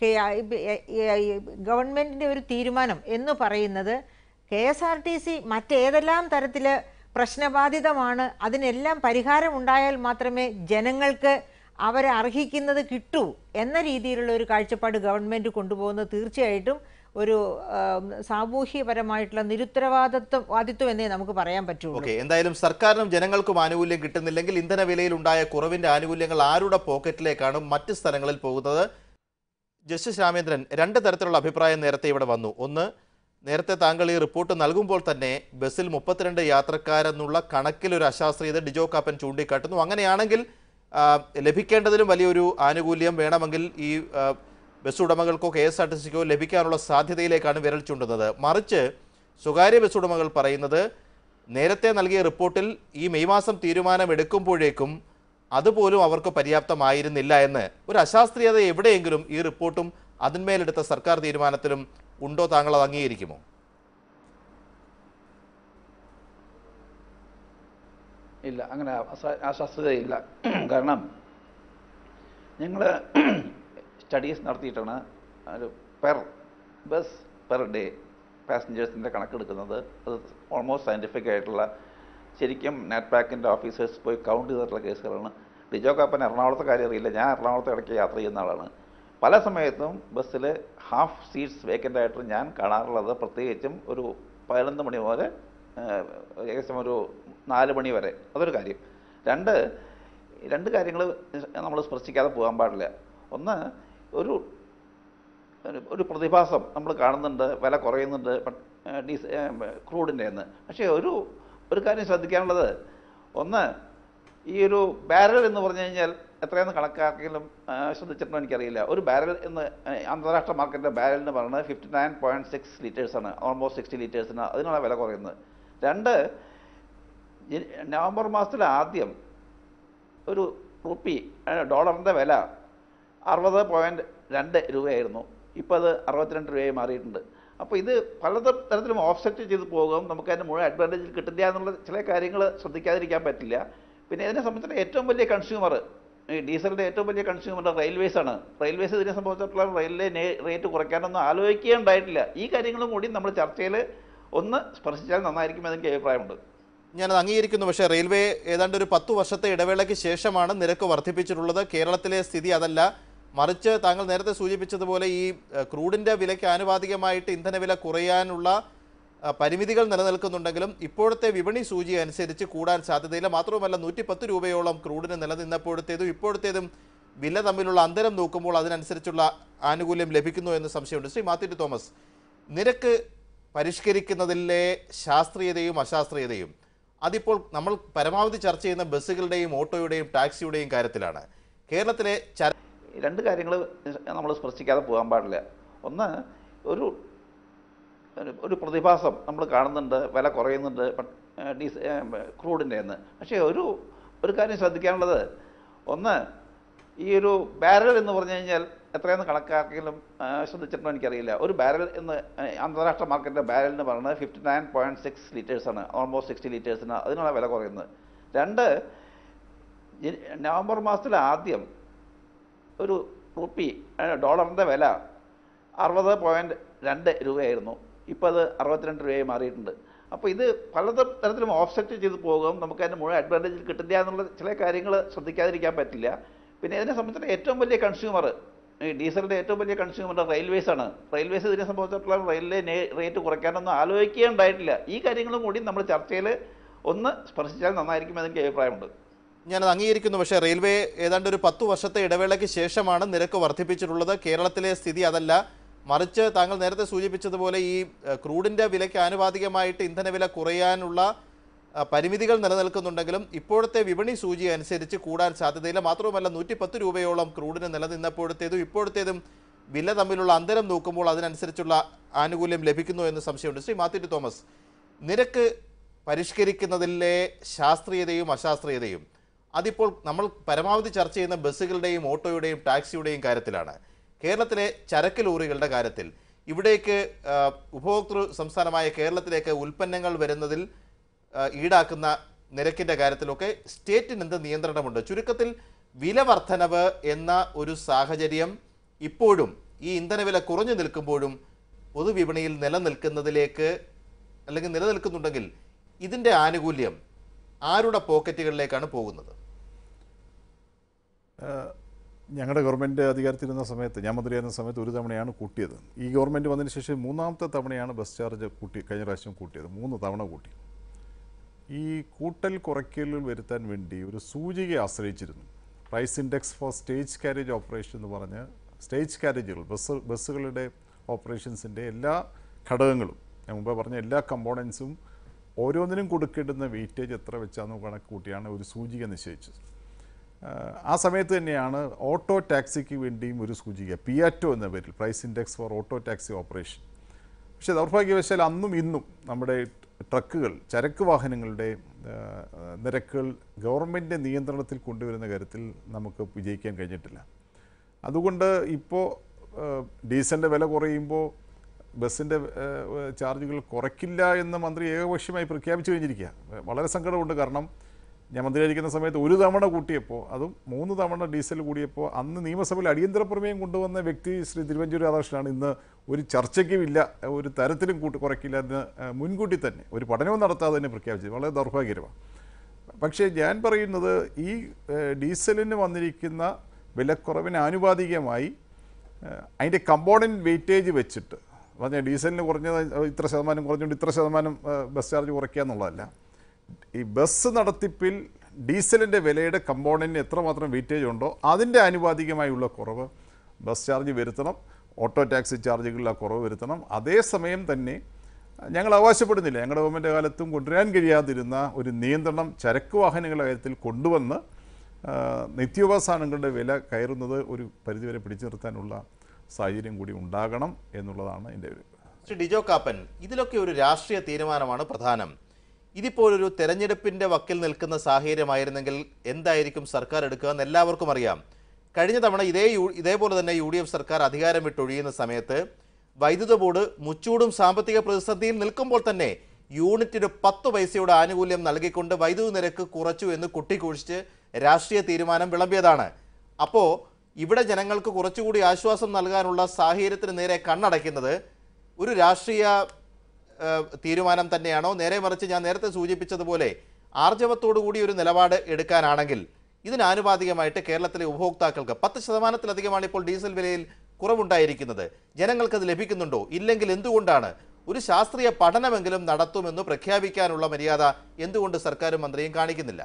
ഗവൺമെൻറ്റിൻ്റെ ഒരു തീരുമാനം എന്ന് പറയുന്നത് K S R T C മറ്റേതെല്ലാം തരത്തിൽ പ്രശ്നബാധിതമാണ് അതിനെല്ലാം പരിഹാരം ഉണ്ടായാൽ മാത്രമേ ജനങ്ങൾക്ക് അവരെ അർഹിക്കുന്നത് കിട്ടൂ എന്ന രീതിയിലുള്ള ഒരു കാഴ്ചപ്പാട് ഗവൺമെൻറ് കൊണ്ടുപോകുന്നത് തീർച്ചയായിട്ടും ഒരു ആം, സാമൂഹ്യപരമായിട്ടുള്ള നിരുത്തരവാദിത്വം വാദിത്വം എന്നേ നമുക്ക് പറയാൻ പറ്റുള്ളൂ ഓക്കെ എന്തായാലും സർക്കാരിനും ജനങ്ങൾക്കും ആനുകൂല്യം കിട്ടുന്നില്ലെങ്കിൽ ഇന്ധന വിലയിൽ ഉണ്ടായ കുറവിന്റെ ആനുകൂല്യങ്ങൾ ആരുടെ പോക്കറ്റിലേക്കാണ് മറ്റ് സ്ഥലങ്ങളിൽ പോകുന്നത് ജസ്റ്റിസ് രാമേന്ദ്രൻ രണ്ട് തരത്തിലുള്ള അഭിപ്രായം നേരത്തെ ഇവിടെ വന്നു ഒന്ന് നേരത്തെ താങ്കൾ ഈ റിപ്പോർട്ട് നൽകുമ്പോൾ തന്നെ ബസ്സിൽ മുപ്പത്തിരണ്ട് യാത്രക്കാരെന്നുള്ള കണക്കിൽ ഒരു അശാസ്ത്രീയത ഡിജോ കാപ്പൻ ചൂണ്ടിക്കാട്ടുന്നു അങ്ങനെയാണെങ്കിൽ ആ, ലഭിക്കേണ്ടതിലും വലിയൊരു ആനുകൂല്യം വേണമെങ്കിൽ ഈ ആ, ബസ് ഉടമകൾക്കോ കെ എസ് ആർ ടി സിക്കോ ലഭിക്കാനുള്ള സാധ്യതയിലേക്കാണ് വിരൽ ചൂണ്ടുന്നത് മറിച്ച് സ്വകാര്യ ബസ് ഉടമകൾ പറയുന്നത് നേരത്തെ നൽകിയ റിപ്പോർട്ടിൽ ഈ മെയ് മാസം തീരുമാനമെടുക്കുമ്പോഴേക്കും അതുപോലും അവർക്ക് പര്യാപ്തമായിരുന്നില്ല എന്ന് ഒരു അശാസ്ത്രീയത എവിടെയെങ്കിലും ഈ റിപ്പോർട്ടും അതിന്മേലെടുത്ത സർക്കാർ തീരുമാനത്തിലും ഉണ്ടോ താങ്കൾ അത് അംഗീകരിക്കുമോ ഇല്ല അങ്ങനെ അസ- അശാസ്ത്രതയില്ല കാരണം ഞങ്ങൾ സ്റ്റഡീസ് നടത്തിയിട്ടാണ് ഒരു പെർ ബസ് പെർ ഡേ പാസഞ്ചേഴ്സിൻ്റെ കണക്കെടുക്കുന്നത് അത് ഓൾമോസ്റ്റ് സയൻറ്റിഫിക് ആയിട്ടുള്ള ശരിക്കും നെറ്റ് പാക്കിൻ്റെ ഓഫീസേഴ്സ് പോയി കൗണ്ട് ചെയ്തിട്ടുള്ള കേസുകളാണ് ഡിജോ കാപ്പൻ എറണാകുളത്തെ കാര്യം അറിയില്ല ഞാൻ എറണാകുളത്ത് ഇടയ്ക്ക് യാത്ര ചെയ്യുന്ന ആളാണ് പല സമയത്തും ബസ്സിൽ ഹാഫ് സീറ്റ്സ് വേക്കൻ്റ് ആയിട്ട് ഞാൻ കാണാറുള്ളത് പ്രത്യേകിച്ചും ഒരു പതിനൊന്ന് മണി മുതൽ ഏഹ്, ഏകദേശം ഒരു നാല് മണി വരെ അതൊരു കാര്യം രണ്ട് രണ്ട് കാര്യങ്ങൾ നമ്മൾ സ്പർശിക്കാതെ പോകാൻ പാടില്ല ഒന്ന് ഒരു ഒരു- ഒരു പ്രതിഭാസം നമ്മൾ കാണുന്നുണ്ട് വില കുറയുന്നുണ്ട് പ- ഏഹ് ഡീസ ക്രൂഡിൻ്റെ എന്ന് പക്ഷേ ഒരു ഒരു കാര്യം ശ്രദ്ധിക്കാനുള്ളത് ഒന്ന് ഈ ഒരു ബാരൽ എന്ന് പറഞ്ഞു കഴിഞ്ഞാൽ എത്രയെന്ന് കണക്കാക്കിയാലും ആ, ശ്രദ്ധിച്ചിട്ടുണ്ടോ എനിക്കറിയില്ല ഒരു ബാരൽ എന്ന് ആ, അന്താരാഷ്ട്ര മാർക്കറ്റിലെ ബാരൽ എന്ന് പറയുന്നത് ഫിഫ്റ്റി നയൻ പോയിൻറ്റ് സിക്സ് ലീറ്റേഴ്സാണ് ഓൾമോസ്റ്റ് സിക്സ്റ്റി ലീറ്റേഴ്സിന് അതിനാണ് വില കുറയുന്നത് രണ്ട് ജന- നവംബർ മാസത്തിൽ ആദ്യം ഒരു റുപ്പി ഡോളറിൻ്റെ വില അറുപത് പോയിൻറ്റ് രണ്ട് രൂപയായിരുന്നു ഇപ്പോൾ അത് അറുപത്തിരണ്ട് രൂപയായി മാറിയിട്ടുണ്ട് അപ്പോൾ ഇത് പല ത- തരത്തിലും ഓഫ്സെറ്റ് ചെയ്ത് പോകും നമുക്ക് അതിൻ്റെ മുഴുവൻ അഡ്വാൻറ്റേജ് കിട്ടില്ല എന്നുള്ള ചില കാര്യങ്ങൾ ശ്രദ്ധിക്കാതിരിക്കാൻ പറ്റില്ല പിന്നെ ഇതിനെ സംബന്ധിച്ചിടത്തോളം ഏറ്റവും വലിയ കൺസ്യൂമർ ഈ ഡീസലിൻ്റെ ഏറ്റവും വലിയ കൺസ്യൂമർ റെയിൽവേസ് ആണ് റെയിൽവേസ് ഇതിനെ സംബന്ധിച്ചിടത്തോളം റെയിലിലെ റേറ്റ് കുറയ്ക്കാനൊന്നും ആലോചിക്കുകയുണ്ടായിട്ടില്ല ഈ കാര്യങ്ങളും കൂടി നമ്മൾ ചർച്ചയിൽ ഒന്ന് സ്പർശിച്ചാൽ നന്നായിരിക്കും എന്നെനിക്ക് അഭിപ്രായമുണ്ട് ഞാനത് അംഗീകരിക്കുന്നു പക്ഷേ റെയിൽവേ ഏതാണ്ട് ഒരു പത്തു വർഷത്തെ ഇടവേളയ്ക്ക് ശേഷമാണ് നിരക്ക് വർദ്ധിപ്പിച്ചിട്ടുള്ളത് കേരളത്തിലെ സ്ഥിതി അതല്ല മറിച്ച് താങ്കൾ നേരത്തെ സൂചിപ്പിച്ചതുപോലെ ഈ ഏഹ്, ക്രൂഡിൻ്റെ വിലയ്ക്ക് ആനുപാതികമായിട്ട് ഇന്ധനവില കുറയാനുള്ള ആ, പരിമിതികൾ നിലനിൽക്കുന്നുണ്ടെങ്കിലും ഇപ്പോഴത്തെ വിപണി സൂചി അനുസരിച്ച് കൂടാൻ സാധ്യതയില്ല മാത്രവുമല്ല നൂറ്റി പത്ത് രൂപയോളം ക്രൂഡിന് നിലനിന്നപ്പോഴത്തേതും ഇപ്പോഴത്തേതും വില തമ്മിലുള്ള അന്തരം നോക്കുമ്പോൾ അതിനനുസരിച്ചുള്ള ആനുകൂല്യം ലഭിക്കുന്നു എന്ന് സംശയമുണ്ട് ശ്രീ മാത്യു ടി തോമസ് നിരക്ക് പരിഷ്കരിക്കുന്നതിലെ ശാസ്ത്രീയതയും അശാസ്ത്രീയതയും അതിപ്പോൾ നമ്മൾ പരമാവധി ചർച്ച ചെയ്യുന്ന ബസ്സുകളുടെയും ഓട്ടോയുടെയും ടാക്സിയുടെയും കാര്യത്തിലാണ് കേരളത്തിലെ ചര രണ്ട് കാര്യങ്ങൾ നമ്മൾ സ്പർശിക്കാതെ പോകാൻ പാടില്ല ഒന്ന് ഒരു ഒരു- ഒരു പ്രതിഭാസം നമ്മൾ കാണുന്നുണ്ട് വില കുറയുന്നുണ്ട് പ- ഏ, ഡീസ ക്രൂഡിൻ്റെ എന്ന് പക്ഷേ ഒരു ഒരു കാര്യം ശ്രദ്ധിക്കാനുള്ളത് ഒന്ന് ഈ ഒരു ബാരൽ എന്ന് പറഞ്ഞു കഴിഞ്ഞാൽ എത്രയെന്ന് കണക്കാക്കിയാലും ആ, ശ്രദ്ധിച്ചിട്ടുണ്ടോ എനിക്കറിയില്ല ഒരു ബാരൽ എന്ന് ഏ, അന്താരാഷ്ട്ര മാർക്കറ്റിൻ്റെ ബാരൽ എന്ന് പറയുന്നത് ഫിഫ്റ്റി നയൻ പോയിൻറ്റ് സിക്സ് ലിറ്റേഴ്സാണ് ഓൾമോസ്റ്റ് സിക്സ്റ്റി ലിറ്റേഴ്സിന് അതിനാണ് വില കുറയുന്നത് രണ്ട് ജന- നവംബർ മാസത്തിൽ ആദ്യം ഒരു റുപ്പി ഏ, ഡോളറിൻ്റെ വില അറുപത് പോയിൻറ്റ് രണ്ട് രൂപയായിരുന്നു ഇപ്പോൾ അത് അറുപത്തിരണ്ട് രൂപയായി മാറിയിട്ടുണ്ട് അപ്പോൾ ഇത് പലതും തരത്തിലും ഓഫ്സെറ്റ് ചെയ്ത് പോകും നമുക്ക് അതിന് മുഴുവൻ അഡ്വാൻറ്റേജ് കിട്ടില്ല എന്നുള്ള ചില കാര്യങ്ങൾ ശ്രദ്ധിക്കാതിരിക്കാൻ പറ്റില്ല പിന്നെ ഇതിനെ സംബന്ധിച്ചിടത്തോളം ഏറ്റവും വലിയ കൺസ്യൂമർ ഈ ഡീസലിൻ്റെ ഏറ്റവും വലിയ കൺസ്യൂമർ റെയിൽവേസ് ആണ് റെയിൽവേസ് ഇതിനെ സംബന്ധിച്ചിടത്തോളം റെയിലിലെ റേറ്റ് കുറയ്ക്കാനൊന്നും ആലോചിക്കേണ്ടായിട്ടില്ല ഈ കാര്യങ്ങളും കൂടി നമ്മൾ ചർച്ചയിൽ ഒന്ന് സ്പർശിച്ചാൽ നന്നായിരിക്കും എനിക്ക് അഭിപ്രായമുണ്ട് ഞാനത് അംഗീകരിക്കുന്നു പക്ഷേ റെയിൽവേ ഏതാണ്ട് ഒരു പത്തു വർഷത്തെ ഇടവേളയ്ക്ക് ശേഷമാണ് നിരക്ക് വർദ്ധിപ്പിച്ചിട്ടുള്ളത് കേരളത്തിലെ സ്ഥിതി അതല്ല മറിച്ച് താങ്കൾ നേരത്തെ സൂചിപ്പിച്ചതുപോലെ ഈ ഏഹ്, ക്രൂഡിൻ്റെ വിലയ്ക്ക് ആനുപാതികമായിട്ട് ഇന്ധനവില കുറയാനുള്ള ആ, പരിമിതികൾ നിലനിൽക്കുന്നുണ്ടെങ്കിലും ഇപ്പോഴത്തെ വിപണി സൂചി അനുസരിച്ച് കൂടാൻ സാധ്യതയില്ല മാത്രവുമല്ല നൂറ്റി പത്ത് രൂപയോളം ക്രൂഡിന് നിലനിന്നപ്പോഴത്തേതും ഇപ്പോഴത്തേതും വില തമ്മിലുള്ള അന്തരം നോക്കുമ്പോൾ അതിനനുസരിച്ചുള്ള ആനുകൂല്യം ലഭിക്കുന്നു എന്ന് സംശയമുണ്ട് ശ്രീ മാത്യു ടി തോമസ് നിരക്ക് പരിഷ്കരിക്കുന്നതിലെ ശാസ്ത്രീയതയും അശാസ്ത്രീയതയും അതിപ്പോൾ നമ്മൾ പരമാവധി ചർച്ച ചെയ്യുന്ന ബസ്സുകളുടെയും ഓട്ടോയുടെയും ടാക്സിയുടെയും കാര്യത്തിലാണ് കേരളത്തിലെ ചരക്ക് ലോറികളുടെ കാര്യത്തിൽ ഇവിടേക്ക് ആ, ഉപഭോക്തൃ സംസ്ഥാനമായ കേരളത്തിലേക്ക് ഉൽപ്പന്നങ്ങൾ വരുന്നതിൽ ആ, ഈടാക്കുന്ന നിരക്കിൻ്റെ കാര്യത്തിലൊക്കെ സ്റ്റേറ്റിന് എന്ത് നിയന്ത്രണമുണ്ട് ചുരുക്കത്തിൽ വില വർധനവ് എന്ന ഒരു സാഹചര്യം ഇപ്പോഴും ഈ ഇന്ധനവില കുറഞ്ഞു നിൽക്കുമ്പോഴും പൊതുവിപണിയിൽ നിലനിൽക്കുന്നതിലേക്ക് അല്ലെങ്കിൽ നിലനിൽക്കുന്നുണ്ടെങ്കിൽ ഇതിൻ്റെ ആനുകൂല്യം ആരുടെ പോക്കറ്റുകളിലേക്കാണ് പോകുന്നത് ഞങ്ങളുടെ ഗവൺമെൻറ് അധികാരത്തിലിരുന്ന സമയത്ത് ഞാൻ മന്ത്രിയായിരുന്ന സമയത്ത് ഒരു തവണയാണ് കൂട്ടിയത് ഈ ഗവൺമെൻറ് വന്നതിന് ശേഷം മൂന്നാമത്തെ തവണയാണ് ബസ് ചാർജ് കൂട്ടി കഴിഞ്ഞ പ്രാവശ്യം കൂട്ടിയത് മൂന്ന് തവണ കൂട്ടി ഈ കൂട്ടൽ കുറയ്ക്കലുകൾ വരുത്താൻ വേണ്ടി ഒരു സൂചികയെ ആശ്രയിച്ചിരുന്നു price index for stage carriage operation എന്ന് പറഞ്ഞ് സ്റ്റേജ് കാരേജുകൾ ബസ് ബസ്സുകളുടെ ഓപ്പറേഷൻസിൻ്റെ എല്ലാ ഘടകങ്ങളും ഞാൻ മുമ്പേ പറഞ്ഞ എല്ലാ കമ്പോണൻസും ഓരോന്നിനും കൊടുക്കേണ്ടുന്ന വെയിറ്റേജ് എത്ര വെച്ചാന്ന് കണക്ക് കൂട്ടിയാണ് ഒരു സൂചിക നിശ്ചയിച്ചത് ആഹ് ആ സമയത്ത് തന്നെയാണ് ഓട്ടോ ടാക്സിക്ക് വേണ്ടിയും ഒരു സൂചിക പിയാറ്റോ എന്ന പേരിൽ price index for auto taxi operation പക്ഷേ ദൗർഭാഗ്യവശാൽ അന്നും ഇന്നും നമ്മുടെ ട്രക്കുകൾ ചരക്ക് വാഹനങ്ങളുടെ ആഹ്, നിരക്കുകൾ ഗവൺമെൻറ് നിയന്ത്രണത്തിൽ കൊണ്ടുവരുന്ന കാര്യത്തിൽ നമുക്ക് വിജയിക്കാൻ കഴിഞ്ഞിട്ടില്ല അതുകൊണ്ട് ഇപ്പോൾ ഡീസലിൻ്റെ വില കുറയുമ്പോൾ ബസ്സിൻ്റെ ചാർജുകൾ കുറയ്ക്കില്ല എന്ന് മന്ത്രി ഏകപക്ഷീയമായി പ്രഖ്യാപിച്ചു കഴിഞ്ഞിരിക്കുക വളരെ സങ്കടമുണ്ട് കാരണം ഞാൻ മന്ത്രിയായിരിക്കുന്ന സമയത്ത് ഒരു തവണ കൂട്ടിയപ്പോൾ അതും മൂന്ന് തവണ ഡീസൽ കൂടിയപ്പോൾ അന്ന് നിയമസഭയിൽ അടിയന്തര പ്രമേയം കൊണ്ടുവന്ന വ്യക്തി ശ്രീ തിരുവഞ്ചൂർ രാധാകൃഷ്ണനാണ് ഇന്ന് ഒരു ചർച്ചയ്ക്കും ഇല്ല ഒരു തരത്തിലും കൂട്ടി കുറയ്ക്കില്ല എന്ന് ഏഹ്, മുൻകൂട്ടി തന്നെ ഒരു പഠനവും നടത്താതെ തന്നെ പ്രഖ്യാപിച്ചത് വളരെ ദൗർഭാഗ്യകരമാണ് പക്ഷേ ഞാൻ പറയുന്നത് ഈ ഏഹ്, ഡീസലിന് വന്നിരിക്കുന്ന വിലക്കുറവിന് ആനുപാതികമായി ഏഹ്, അതിൻ്റെ കമ്പോണൻറ്റ് വെയിറ്റേജ് വെച്ചിട്ട് പറഞ്ഞാൽ ഡീസലിന് കുറഞ്ഞത് ഇത്ര ശതമാനം കുറഞ്ഞുകൊണ്ട് ഇത്ര ശതമാനം ഏഹ്, ബസ് ചാർജ് കുറയ്ക്കുക എന്നുള്ളതല്ല ഈ ബസ് നടത്തിപ്പിൽ ഡീസലിൻ്റെ വിലയുടെ കമ്പോണൻറ്റിന് എത്രമാത്രം വെയിറ്റേജ് ഉണ്ടോ അതിൻ്റെ ആനുപാതികമായുള്ള കുറവ് ബസ് ചാർജ് വരുത്തണം ഓട്ടോ ടാക്സി ചാർജുകളിൽ ആ കുറവ് വരുത്തണം അതേസമയം തന്നെ ഞങ്ങൾ അവകാശപ്പെടുന്നില്ല ഞങ്ങളുടെ ഗവൺമെൻറ് കാലത്തും കൊണ്ടുവരാൻ കഴിയാതിരുന്ന ഒരു നിയന്ത്രണം ചരക്ക് വാഹനങ്ങളുടെ കാര്യത്തിൽ കൊണ്ടുവന്ന് ആ, നിത്യോപയോഗ സാധനങ്ങളുടെ വില കയറുന്നത് ഒരു പരിധിവരെ പിടിച്ചു നിർത്താനുള്ള സാഹചര്യം കൂടി ഉണ്ടാകണം എന്നുള്ളതാണ് എൻ്റെ ഒരു ശ്രീ ഡിജോ കാപ്പൻ ഇതിലൊക്കെ ഒരു രാഷ്ട്രീയ തീരുമാനമാണ് പ്രധാനം ഇതിപ്പോൾ ഒരു തെരഞ്ഞെടുപ്പിന്റെ വക്കിൽ നിൽക്കുന്ന സാഹചര്യമായിരുന്നെങ്കിൽ എന്തായിരിക്കും സർക്കാർ എടുക്കുക എന്ന് എല്ലാവർക്കും അറിയാം കഴിഞ്ഞ തവണ ഇതേ യു ഇതേപോലെ തന്നെ യു ഡി എഫ് സർക്കാർ അധികാരം വിട്ടൊഴിയുന്ന സമയത്ത് വൈദ്യുത ബോർഡ് മുച്ചൂടും സാമ്പത്തിക പ്രതിസന്ധിയിൽ നിൽക്കുമ്പോൾ തന്നെ യൂണിറ്റിന് പത്ത് പൈസയുടെ ആനുകൂല്യം നൽകിക്കൊണ്ട് വൈദ്യുത നിരക്ക് കുറച്ചു എന്ന് കുട്ടിക്കുഴിച്ച് രാഷ്ട്രീയ തീരുമാനം വിളമ്പിയതാണ് അപ്പോൾ ഇവിടെ ജനങ്ങൾക്ക് കുറച്ചുകൂടി ആശ്വാസം നൽകാനുള്ള സാഹചര്യത്തിന് നേരെ കണ്ണടയ്ക്കുന്നത് ഒരു രാഷ്ട്രീയ ഏഹ്, തീരുമാനം തന്നെയാണോ നേരെ മറിച്ച് ഞാൻ നേരത്തെ സൂചിപ്പിച്ചതുപോലെ ആർജവത്തോടു കൂടി ഒരു നിലപാട് എടുക്കാനാണെങ്കിൽ ഇതിനാനുപാതികമായിട്ട് കേരളത്തിലെ ഉപഭോക്താക്കൾക്ക് പത്ത് ശതമാനത്തിലധികമാണ് ഇപ്പോൾ ഡീസൽ വിലയിൽ കുറവുണ്ടായിരിക്കുന്നത് ജനങ്ങൾക്കത് ലഭിക്കുന്നുണ്ടോ ഇല്ലെങ്കിൽ എന്തുകൊണ്ടാണ് ഒരു ശാസ്ത്രീയ പഠനമെങ്കിലും നടത്തുമെന്ന് പ്രഖ്യാപിക്കാനുള്ള മര്യാദ എന്തുകൊണ്ട് സർക്കാരും മന്ത്രിയും കാണിക്കുന്നില്ല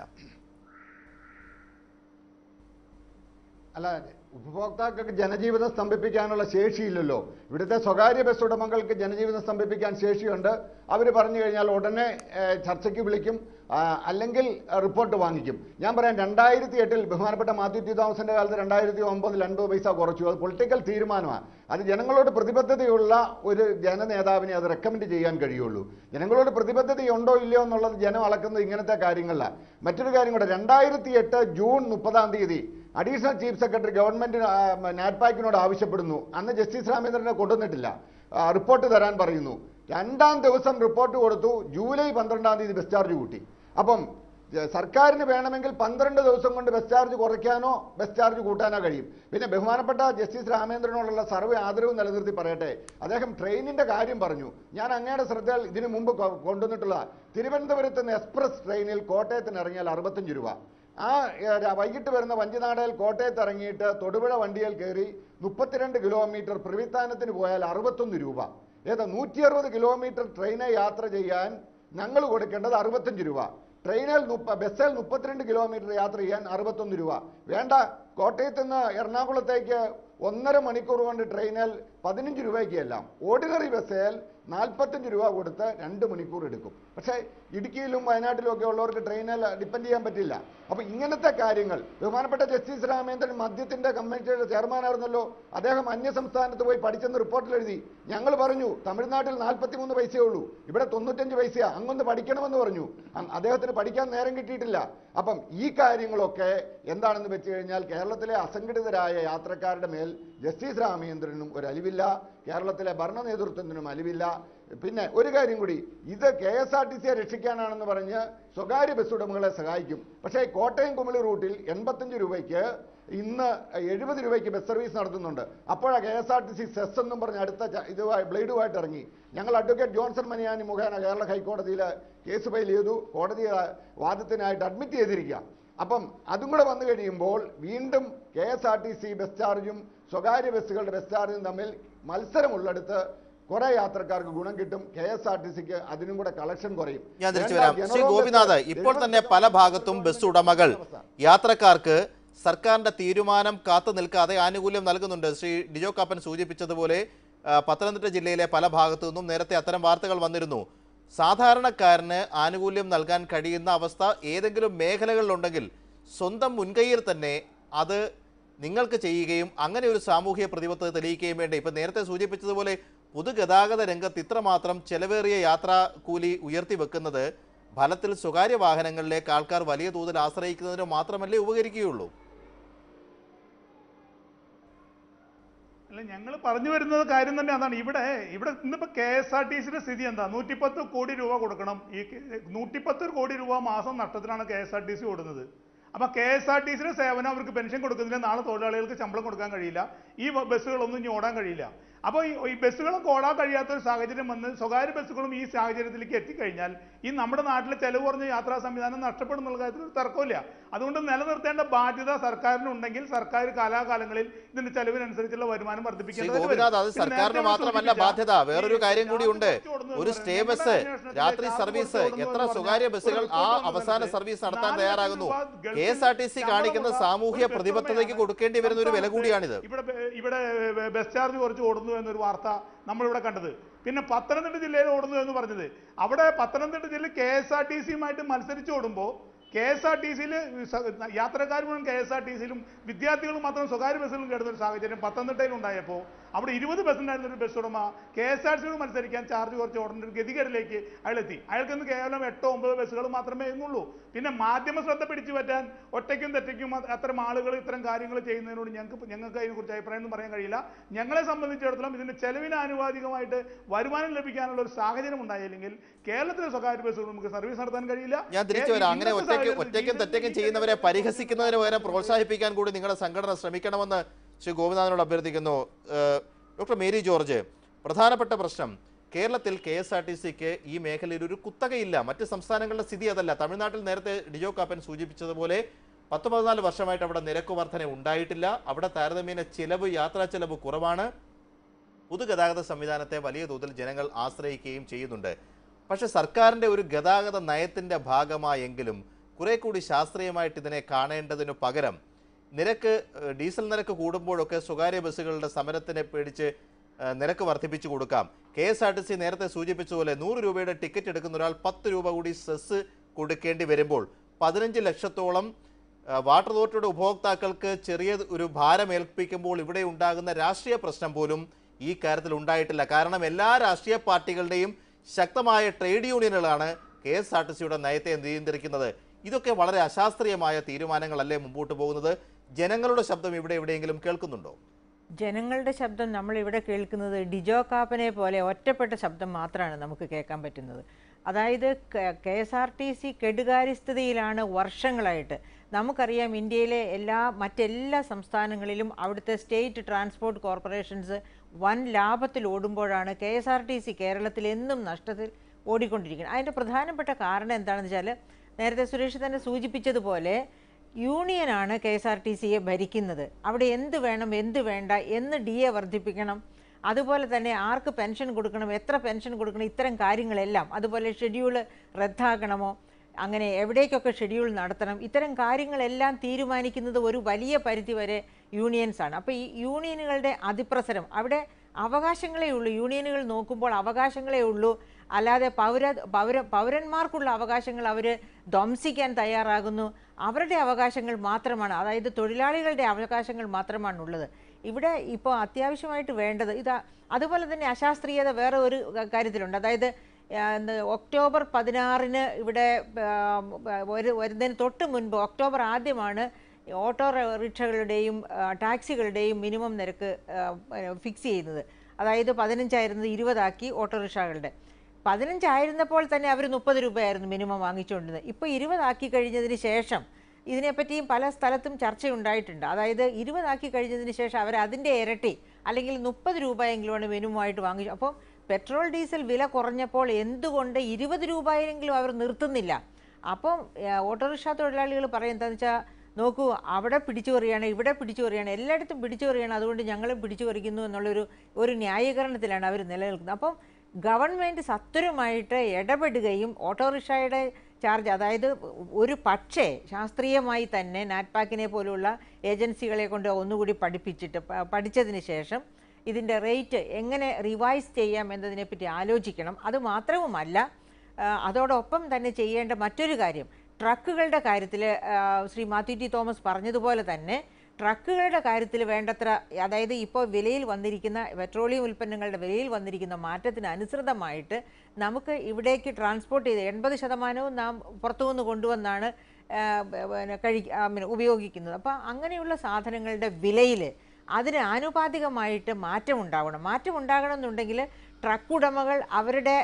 അല്ല ഉപഭോക്താക്കൾക്ക് ജനജീവിതം സ്തംഭിപ്പിക്കാനുള്ള ശേഷിയില്ലല്ലോ ഇവിടുത്തെ സ്വകാര്യ ബസ് ഉടമകൾക്ക് ജനജീവിതം സ്തംഭിപ്പിക്കാൻ ശേഷിയുണ്ട് അവർ പറഞ്ഞു കഴിഞ്ഞാൽ ഉടനെ ഏഹ്, ചർച്ചയ്ക്ക് വിളിക്കും ആ, അല്ലെങ്കിൽ ആ, റിപ്പോർട്ട് വാങ്ങിക്കും ഞാൻ പറയാം രണ്ടായിരത്തി എട്ടിൽ ബഹുമാനപ്പെട്ട മാത്യു ടി തോമസിന്റെ കാലത്ത് രണ്ടായിരത്തി ഒമ്പതിൽ അൻപത് പൈസ കുറച്ചു അത് പൊളിറ്റിക്കൽ തീരുമാനമാണ് അത് ജനങ്ങളോട് പ്രതിബദ്ധതയുള്ള ഒരു ജനനേതാവിനെ അത് റെക്കമെൻഡ് ചെയ്യാൻ കഴിയുള്ളൂ ജനങ്ങളോട് പ്രതിബദ്ധതയുണ്ടോ ഇല്ലയോ എന്നുള്ളത് ജനം അളക്കുന്നത് ഇങ്ങനത്തെ കാര്യങ്ങളിലാണ് മറ്റൊരു കാര്യം കൂടെ രണ്ടായിരത്തി എട്ട് ജൂൺ മുപ്പതാം തീയതി അഡീഷണൽ ചീഫ് സെക്രട്ടറി ഗവൺമെന്റ് നാറ്റ്പാക്കിനോട് ആവശ്യപ്പെടുന്നു അന്ന് ജസ്റ്റിസ് രാമേന്ദ്രനെ കൊണ്ടുവന്നിട്ടില്ല ആ, റിപ്പോർട്ട് തരാൻ പറയുന്നു രണ്ടാം ദിവസം റിപ്പോർട്ട് കൊടുത്തു ജൂലൈ പന്ത്രണ്ടാം തീയതി ബസ് ചാർജ് കൂട്ടി അപ്പം ജ- സർക്കാരിന് വേണമെങ്കിൽ പന്ത്രണ്ട് ദിവസം കൊണ്ട് ബസ് ചാർജ് കുറയ്ക്കാനോ ബസ് ചാർജ് കൂട്ടാനോ കഴിയും പിന്നെ ബഹുമാനപ്പെട്ട ജസ്റ്റിസ് രാമേന്ദ്രനോടുള്ള സർവ്വ ആദരവ് നിലനിർത്തി പറയട്ടെ അദ്ദേഹം ട്രെയിനിന്റെ കാര്യം പറഞ്ഞു ഞാൻ അങ്ങയുടെ ശ്രദ്ധയിൽ ഇതിനു മുമ്പ് കൊ- കൊണ്ടുവന്നിട്ടുള്ള തിരുവനന്തപുരത്ത് നിന്ന് എക്സ്പ്രസ് ട്രെയിനിൽ കോട്ടയത്തിന് ഇറങ്ങിയാൽ അറുപത്തഞ്ച് രൂപ ആ ഏ, ര- വൈകിട്ട് വരുന്ന വഞ്ചിനാടയിൽ കോട്ടയത്ത് ഇറങ്ങിയിട്ട് തൊടുപുഴ വണ്ടിയിൽ കയറി മുപ്പത്തിരണ്ട് കിലോമീറ്റർ പ്രവിത്താനത്തിന് പോയാൽ അറുപത്തൊന്ന് രൂപ ഏതാ നൂറ്റി അറുപത് കിലോമീറ്റർ ട്രെയിനെ യാത്ര ചെയ്യാൻ ഞങ്ങൾ കൊടുക്കേണ്ടത് അറുപത്തഞ്ച് രൂപ ട്രെയിനിൽ മുപ്പ ബസ്സിൽ മുപ്പത്തിരണ്ട് കിലോമീറ്റർ യാത്ര ചെയ്യാൻ അറുപത്തൊന്ന് രൂപ വേണ്ട കോട്ടയത്ത് നിന്ന് എറണാകുളത്തേക്ക് ഒന്നര മണിക്കൂർ കൊണ്ട് ട്രെയിനിൽ പതിനഞ്ച് രൂപയ്ക്ക് എല്ലാം ഓർഡിനറി ബസ്സിൽ നാൽപ്പത്തഞ്ച് രൂപ കൊടുത്ത് രണ്ട് മണിക്കൂർ എടുക്കും പക്ഷേ ഇടുക്കിയിലും വയനാട്ടിലും ഒക്കെ ഉള്ളവർക്ക് ട്രെയിനിൽ ഡിപ്പെൻഡ് ചെയ്യാൻ പറ്റില്ല അപ്പോൾ ഇങ്ങനത്തെ കാര്യങ്ങൾ ബഹുമാനപ്പെട്ട ജസ്റ്റിസ് രാമേന്ദ്രൻ മദ്യത്തിന്റെ കമ്മിറ്റിയുടെ ചെയർമാനായിരുന്നല്ലോ അദ്ദേഹം അന്യ സംസ്ഥാനത്ത് പോയി പഠിച്ചെന്ന് റിപ്പോർട്ടിൽ എഴുതി ഞങ്ങൾ പറഞ്ഞു തമിഴ്നാട്ടിൽ നാൽപ്പത്തിമൂന്ന് പൈസയേ ഉള്ളൂ ഇവിടെ തൊണ്ണൂറ്റഞ്ച് പൈസയാ അങ്ങൊന്ന് പഠിക്കണമെന്ന് പറഞ്ഞു അ- അദ്ദേഹത്തിന് പഠിക്കാൻ നേരം കിട്ടിയിട്ടില്ല അപ്പം ഈ കാര്യങ്ങളൊക്കെ എന്താണെന്ന് വെച്ച് കഴിഞ്ഞാൽ കേരളത്തിലെ അസംഘടിതരായ യാത്രക്കാരുടെ മേൽ ജസ്റ്റിസ് രാമേന്ദ്രനും ഒരു അലിവില്ല കേരളത്തിലെ ഭരണ നേതൃത്വത്തിനും അലിവില്ല പിന്നെ ഒരു കാര്യം കൂടി ഇത് കെ എസ് ആർ ടി സിയെ രക്ഷിക്കാനാണെന്ന് പറഞ്ഞ് സ്വകാര്യ ബസ് ഉടമകളെ സഹായിക്കും പക്ഷേ കോട്ടയം കുമളി റൂട്ടിൽ എൺപത്തഞ്ച് രൂപയ്ക്ക് ഇന്ന് എഴുപത് രൂപയ്ക്ക് ബസ് സർവീസ് നടത്തുന്നുണ്ട് അപ്പോഴാണ് K S R T C cess എന്നും പറഞ്ഞ് അടുത്ത ച- ഇതുമായി ബ്ലേഡുമായിട്ട് ഇറങ്ങി ഞങ്ങൾ അഡ്വക്കേറ്റ് ജോൺസൺ മനിയാനി മുഖേന കേരള ഹൈക്കോടതിയിൽ കേസ് ഫയൽ ചെയ്തു കോടതി ആ, വാദത്തിനായിട്ട് അഡ്മിറ്റ് ചെയ്തിരിക്കുക അപ്പം അതും കൂടെ വന്നു കഴിയുമ്പോൾ വീണ്ടും K S R T C bus ചാർജും സ്വകാര്യ ബസ്സുകളുടെ ബസ് ചാർജും തമ്മിൽ മത്സരമുള്ളിടത്ത് കുറെ യാത്രക്കാർക്ക് ഗുണം കിട്ടും കെ എസ് ആർ ടി സിക്ക് അതിനും കൂടെ കളക്ഷൻ കുറയും ഞാൻ തിരിച്ചു വേണ്ട, വരാം ശ്രീ ജനറൽ ഗോപിനാഥ് ബസ് ഇപ്പോൾ തന്നെ എഴുപത് പല ഭാഗത്തും ബസ് ഉടമകൾ അവസ്ഥ. യാത്രക്കാർക്ക് സർക്കാരിന്റെ തീരുമാനം കാത്തു നിൽക്കാതെ ആനുകൂല്യം നൽകുന്നുണ്ട് ശ്രീ ഡിജോ കാപ്പൻ സൂചിപ്പിച്ചതുപോലെ ആ, പത്തനംതിട്ട ജില്ലയിലെ പല ഭാഗത്തു നിന്നും നേരത്തെ അത്തരം വാർത്തകൾ വന്നിരുന്നു സാധാരണക്കാരന് ആനുകൂല്യം നൽകാൻ കഴിയുന്ന അവസ്ഥ ഏതെങ്കിലും മേഖലകളിലുണ്ടെങ്കിൽ സ്വന്തം മുൻകൈയിൽ തന്നെ അത് നിങ്ങൾക്ക് ചെയ്യുകയും അങ്ങനെ ഒരു സാമൂഹ്യ പ്രതിബദ്ധത തെളിയിക്കുകയും വേണ്ടേ ഇപ്പം നേരത്തെ സൂചിപ്പിച്ചതുപോലെ പൊതുഗതാഗത രംഗത്ത് ഇത്രമാത്രം ചെലവേറിയ യാത്രാ കൂലി ഉയർത്തി വെക്കുന്നത് ഫലത്തിൽ സ്വകാര്യ വാഹനങ്ങളിലേക്ക് ആൾക്കാർ വലിയ തോതിൽ ആശ്രയിക്കുന്നതിന് മാത്രമല്ലേ ഉപകരിക്കുകയുള്ളൂ അല്ല ഞങ്ങൾ പറഞ്ഞു വരുന്നത് കാര്യം തന്നെ അതാണ് ഇവിടെ ഇവിടെ ഇന്നിപ്പോ കെ എസ് ആർ ടി സിയുടെ സ്ഥിതി എന്താ നൂറ്റിപ്പത്ത് കോടി രൂപ കൊടുക്കണം ഈ നൂറ്റിപ്പത്ത് കോടി രൂപ മാസം നഷ്ടത്തിലാണ് K S R T C ഓടുന്നത് അപ്പൊ കെ എസ് ആർ ടി സിയുടെ സേവനം അവർക്ക് പെൻഷൻ കൊടുക്കുന്നില്ല നാളെ തൊഴിലാളികൾക്ക് ശമ്പളം കൊടുക്കാൻ കഴിയില്ല ഈ ബ- ബസ്സുകളൊന്നും ഇനി ഓടാൻ കഴിയില്ല അപ്പോൾ ഈ ഈ ബസ്സുകളൊക്കെ ഓടാൻ കഴിയാത്ത ഒരു സാഹചര്യം വന്ന് സ്വകാര്യ ബസ്സുകളും ഈ സാഹചര്യത്തിലേക്ക് എത്തിക്കഴിഞ്ഞാൽ ഈ നമ്മുടെ നാട്ടിലെ ചെലവ് കുറഞ്ഞ യാത്രാ സംവിധാനം നഷ്ടപ്പെടും എന്നുള്ള കാര്യത്തിൽ ഒരു തർക്കമില്ല അതുകൊണ്ട് നിലനിർത്തേണ്ട ബാധ്യത സർക്കാരിനുണ്ടെങ്കിൽ സർക്കാർ കാലാകാലങ്ങളിൽ ഇതിന്റെ ചെലവിനനുസരിച്ചുള്ള വരുമാനം ശ്രീ വർദ്ധിപ്പിക്കേണ്ടത് ഗോപിനാഥ് അത് സർക്കാരിന് മാത്രമല്ല ബാധ്യത വേറൊരു കാര്യം കൂടിയുണ്ട് ഒരു സ്റ്റേ ബസ് രാത്രി സർവീസ് എത്ര സ്വകാര്യ ബസ്സുകൾ ആ അവസാന സർവീസ് നടത്താൻ തയ്യാറാകുന്നു K S R T C കാണിക്കുന്ന സാമൂഹ്യ പ്രതിബദ്ധതയ്ക്ക് കൊടുക്കേണ്ടി വരുന്ന ഒരു വില കൂടിയാണിത് ഇവിടെ ബ- ഇവിടെ ബ- ബസ് ചാർജ് കുറച്ച് ഓടുന്നു എന്നൊരു വാർത്ത നമ്മളിവിടെ കണ്ടത് പിന്നെ പത്തനംതിട്ട ജില്ലയിൽ ഓടുന്നു എന്ന് പറഞ്ഞത് അവിടെ പത്തനംതിട്ട ജില്ലയിൽ കെ എസ് ആർ ടി സിയുമായിട്ട് മത്സരിച്ച് ഓടുമ്പോൾ കെ എസ് ആർ ടി സിയിൽ യാത്രക്കാർ മുഴുവൻ കെ എസ് ആർ ടി സിയിലും വിദ്യാർത്ഥികൾ മാത്രം സ്വകാര്യ ബസ്സിലും കയറുന്ന ഒരു സാഹചര്യം പത്തനംതിട്ടയിൽ ഉണ്ടായപ്പോൾ അവിടെ ഇരുപത് ബസ്സുണ്ടായിരുന്ന ഒരു ബസ് ഉടമ കെ എസ് ആർ സിയോട് മത്സരിക്കാൻ ചാർജ് കുറച്ച് ഓടേണ്ട ഒരു ഗതികേടിലേക്ക് അയാളെത്തി അയാൾക്ക് ഇന്ന് കേവലം എട്ടോ ഒമ്പതോ ബസ്സുകൾ മാത്രമേ എന്നുള്ളൂ പിന്നെ മാധ്യമ ശ്രദ്ധ പിടിച്ചു പറ്റാൻ ഒറ്റയ്ക്കും തെറ്റയ്ക്കും അത് അത്തരം ആളുകൾ ഇത്തരം കാര്യങ്ങൾ ചെയ്യുന്നതിനോട് ഞങ്ങൾക്ക് ഞങ്ങൾക്ക് അതിനെക്കുറിച്ച് അഭിപ്രായം ഒന്നും പറയാൻ കഴിയില്ല ഞങ്ങളെ സംബന്ധിച്ചിടത്തോളം ഇതിന്റെ ചെലവിന് ആനുപാതികമായിട്ട് വരുമാനം ലഭിക്കാനുള്ള ഒരു സാഹചര്യം ഉണ്ടായില്ലെങ്കിൽ കേരളത്തിലെ സ്വകാര്യ ബസ്സുകൾ നമുക്ക് സർവീസ് നടത്താൻ കഴിയില്ല ഞാൻ തിരിച്ചു വരാം അങ്ങനെ ഇന്നത്തെ ഒറ്റയ്ക്ക് സാഹചര്യത്തിൽ ഒറ്റയ്ക്കും ജീവിതത്തിൽ തെറ്റയ്ക്കും ഈ ചെയ്യുന്നവരെ പരിഹസിക്കുന്നതിന് പകരം പ്രോത്സാഹിപ്പിക്കാൻ കൂടി നിങ്ങളുടെ സംഘടന ശ്രമിക്കണമെന്ന് ശ്രീ ഗോപിനാഥനോട് അഭ്യർത്ഥിക്കുന്നു ഏഹ്, ഡോക്ടർ മേരി ജോർജ് പ്രധാനപ്പെട്ട പ്രശ്നം കേരളത്തിൽ കെ എസ് ആർ ടി സിക്ക് ഈ മേഖലയിൽ ഒരു കുത്തകയില്ല മറ്റ് സംസ്ഥാനങ്ങളുടെ സ്ഥിതി അതല്ല തമിഴ്നാട്ടിൽ നേരത്തെ ഡിജോ കാപ്പൻ സൂചിപ്പിച്ചതുപോലെ പത്ത് പതിനാല് വർഷമായിട്ട് അവിടെ നിരക്ക് വർധന ഉണ്ടായിട്ടില്ല അവിടെ താരതമ്യേന ചിലവ് യാത്രാ ചിലവ് കുറവാണ് പൊതുഗതാഗത സംവിധാനത്തെ വലിയ തോതിൽ ജനങ്ങൾ ആശ്രയിക്കുകയും ചെയ്യുന്നുണ്ട് പക്ഷേ സർക്കാരിൻ്റെ ഒരു ഗതാഗത നയത്തിൻ്റെ ഭാഗമായെങ്കിലും കുറെ കൂടി ശാസ്ത്രീയമായിട്ട് ഇതിനെ കാണേണ്ടതിനു പകരം നിരക്ക് ഏഹ്, ഡീസൽ നിരക്ക് കൂടുമ്പോഴൊക്കെ സ്വകാര്യ ബസ്സുകളുടെ സമരത്തിനെ പേടിച്ച് ഏഹ്, നിരക്ക് വർദ്ധിപ്പിച്ചു കൊടുക്കാം K S R T C നേരത്തെ സൂചിപ്പിച്ചതുപോലെ നൂറ് രൂപയുടെ ടിക്കറ്റ് എടുക്കുന്ന ഒരാൾ പത്ത് രൂപ കൂടി സെസ് കൊടുക്കേണ്ടി വരുമ്പോൾ പതിനഞ്ച് ലക്ഷത്തോളം ഏഹ്, വാട്ടർ അതോറിറ്റിയുടെ ഉപഭോക്താക്കൾക്ക് ചെറിയ ഒരു ഭാരം ഏൽപ്പിക്കുമ്പോൾ ഇവിടെ ഉണ്ടാകുന്ന രാഷ്ട്രീയ പ്രശ്നം പോലും ഈ കാര്യത്തിൽ ഉണ്ടായിട്ടില്ല കാരണം എല്ലാ രാഷ്ട്രീയ പാർട്ടികളുടെയും ശക്തമായ ട്രേഡ് യൂണിയനുകളാണ് കെ എസ് ആർ ടി സിയുടെ നയത്തെ നിയന്ത്രിക്കുന്നത് ഇതൊക്കെ വളരെ അശാസ്ത്രീയമായ തീരുമാനങ്ങളല്ലേ മുമ്പോട്ട് പോകുന്നത് ജനങ്ങളുടെ ശബ്ദം ഇവിടെ എവിടെയെങ്കിലും കേൾക്കുന്നുണ്ടോ ജനങ്ങളുടെ ശബ്ദം നമ്മൾ ഇവിടെ കേൾക്കുന്നത് ഡിജോ കാപ്പനെ പോലെ ഒറ്റപ്പെട്ട ശബ്ദം മാത്രമാണ് നമുക്ക് കേൾക്കാൻ പറ്റുന്നത് അതായത് K S R T C കെടുകാര്യസ്ഥതയിലാണ് വർഷങ്ങളായിട്ട് നമുക്കറിയാം ഇന്ത്യയിലെ എല്ലാ മറ്റെല്ലാ സംസ്ഥാനങ്ങളിലും അവിടുത്തെ സ്റ്റേറ്റ് ട്രാൻസ്പോർട്ട് കോർപ്പറേഷൻസ് വൻ ലാഭത്തിൽ ഓടുമ്പോഴാണ് K S R T C കേരളത്തിൽ എന്നും നഷ്ടത്തിൽ ഓടിക്കൊണ്ടിരിക്കുന്നത് അതിൻ്റെ പ്രധാനപ്പെട്ട കാരണം എന്താണെന്ന് വെച്ചാൽ നേരത്തെ സുരേഷ് തന്നെ സൂചിപ്പിച്ചതുപോലെ യൂണിയനാണ് കെ എസ് ആർ ടി സിയെ ഭരിക്കുന്നത് അവിടെ എന്ത് വേണം എന്ത് വേണ്ട എന്ന് ഡി എ വർദ്ധിപ്പിക്കണം അതുപോലെ തന്നെ ആർക്ക് പെൻഷൻ കൊടുക്കണം എത്ര പെൻഷൻ കൊടുക്കണം ഇത്തരം കാര്യങ്ങളെല്ലാം അതുപോലെ ഷെഡ്യൂൾ റദ്ദാക്കണമോ അങ്ങനെ എവിടേക്കൊക്കെ ഷെഡ്യൂൾ നടത്തണം ഇത്തരം കാര്യങ്ങളെല്ലാം തീരുമാനിക്കുന്നത് ഒരു വലിയ പരിധി വരെ യൂണിയൻസ് ആണ് അപ്പോൾ ഈ യൂണിയനുകളുടെ അതിപ്രസരം അവിടെ അവകാശങ്ങളേ ഉള്ളൂ യൂണിയനുകൾ നോക്കുമ്പോൾ അവകാശങ്ങളേ ഉള്ളൂ അല്ലാതെ പൗര പൗര പൗരന്മാർക്കുള്ള അവകാശങ്ങൾ അവർ ധ്വംസിക്കാൻ തയ്യാറാകുന്നു അവരുടെ അവകാശങ്ങൾ മാത്രമാണ് അതായത് തൊഴിലാളികളുടെ അവകാശങ്ങൾ മാത്രമാണ് ഉള്ളത് ഇവിടെ ഇപ്പോൾ അത്യാവശ്യമായിട്ട് വേണ്ടത് ഇതാ അതുപോലെ തന്നെ അശാസ്ത്രീയത വേറെ ഒരു കാര്യത്തിലുണ്ട് അതായത് ആ, എന്ത് ഒക്ടോബർ പതിനാറിന് ഇവിടെ ആ, ഒരു വരുന്നതിന് തൊട്ട് മുൻപ് ഒക്ടോബർ ആദ്യമാണ് ഓട്ടോ റിക്ഷകളുടെയും ആ, ടാക്സികളുടെയും മിനിമം നിരക്ക് ഫിക്സ് ചെയ്യുന്നത് അതായത് പതിനഞ്ചായിരുന്നത് ഇരുപതാക്കി ഓട്ടോറിക്ഷകളുടെ പതിനഞ്ചായിരുന്നപ്പോൾ തന്നെ അവർ മുപ്പത് രൂപയായിരുന്നു മിനിമം വാങ്ങിച്ചുകൊണ്ടിരുന്നത് ഇപ്പോൾ ഇരുപതാക്കി കഴിഞ്ഞതിന് ശേഷം ഇതിനെപ്പറ്റിയും പല സ്ഥലത്തും ചർച്ചയുണ്ടായിട്ടുണ്ട് അതായത് ഇരുപതാക്കി കഴിഞ്ഞതിന് ശേഷം അവർ അതിൻ്റെ ഇരട്ടി അല്ലെങ്കിൽ മുപ്പത് രൂപയെങ്കിലുമാണ് മിനിമമായിട്ട് വാങ്ങിച്ചു അപ്പോൾ പെട്രോൾ ഡീസൽ വില കുറഞ്ഞപ്പോൾ എന്തുകൊണ്ട് ഇരുപത് രൂപയെങ്കിലും അവർ നിർത്തുന്നില്ല അപ്പം ഏഹ്, ഓട്ടോറിക്ഷ തൊഴിലാളികൾ പറയും എന്താണെന്ന് വെച്ചാൽ നോക്കൂ അവിടെ പിടിച്ചു പറിയാണ് ഇവിടെ പിടിച്ചു പറിയാണ് എല്ലായിടത്തും പിടിച്ചു പറിയാണ് അതുകൊണ്ട് ഞങ്ങളും പിടിച്ചു പറിക്കുന്നു എന്നുള്ളൊരു ഒരു ന്യായീകരണത്തിലാണ് അവർ നിലനിൽക്കുന്നത് അപ്പം ഗവൺമെൻറ് സത്വരമായിട്ട് ഇടപെടുകയും ഓട്ടോറിക്ഷയുടെ ചാർജ് അതായത് ഒരു പക്ഷേ ശാസ്ത്രീയമായി തന്നെ നാറ്റ്പാക്കിനെ പോലുള്ള ഏജൻസികളെ കൊണ്ട് ഒന്നുകൂടി പഠിപ്പിച്ചിട്ട് പ- പഠിച്ചതിന് ശേഷം ഇതിൻ്റെ റേറ്റ് എങ്ങനെ റിവൈസ് ചെയ്യാം എന്നതിനെപ്പറ്റി ആലോചിക്കണം അത് മാത്രവുമല്ല ആ, അതോടൊപ്പം തന്നെ ചെയ്യേണ്ട മറ്റൊരു കാര്യം ട്രക്കുകളുടെ കാര്യത്തിൽ ശ്രീ മാത്യു ടി തോമസ് പറഞ്ഞതുപോലെ തന്നെ ട്രക്കുകളുടെ കാര്യത്തിൽ വേണ്ടത്ര അതായത് ഇപ്പോൾ വിലയിൽ വന്നിരിക്കുന്ന പെട്രോളിയം ഉൽപ്പന്നങ്ങളുടെ വിലയിൽ വന്നിരിക്കുന്ന മാറ്റത്തിന് അനുസൃതമായിട്ട് നമുക്ക് ഇവിടേക്ക് ട്രാൻസ്പോർട്ട് ചെയ്ത് എൺപത് ശതമാനവും നാം പുറത്തുനിന്ന് കൊണ്ടുവന്നാണ് ആ, പിന്നെ കഴി ആ, പിന്നെ ഉപയോഗിക്കുന്നത് അപ്പോൾ അങ്ങനെയുള്ള സാധനങ്ങളുടെ വിലയിൽ അതിന് ആനുപാതികമായിട്ട് മാറ്റം ഉണ്ടാവണം മാറ്റം ഉണ്ടാകണം എന്നുണ്ടെങ്കിൽ ട്രക്ക് ഉടമകൾ അവരുടെ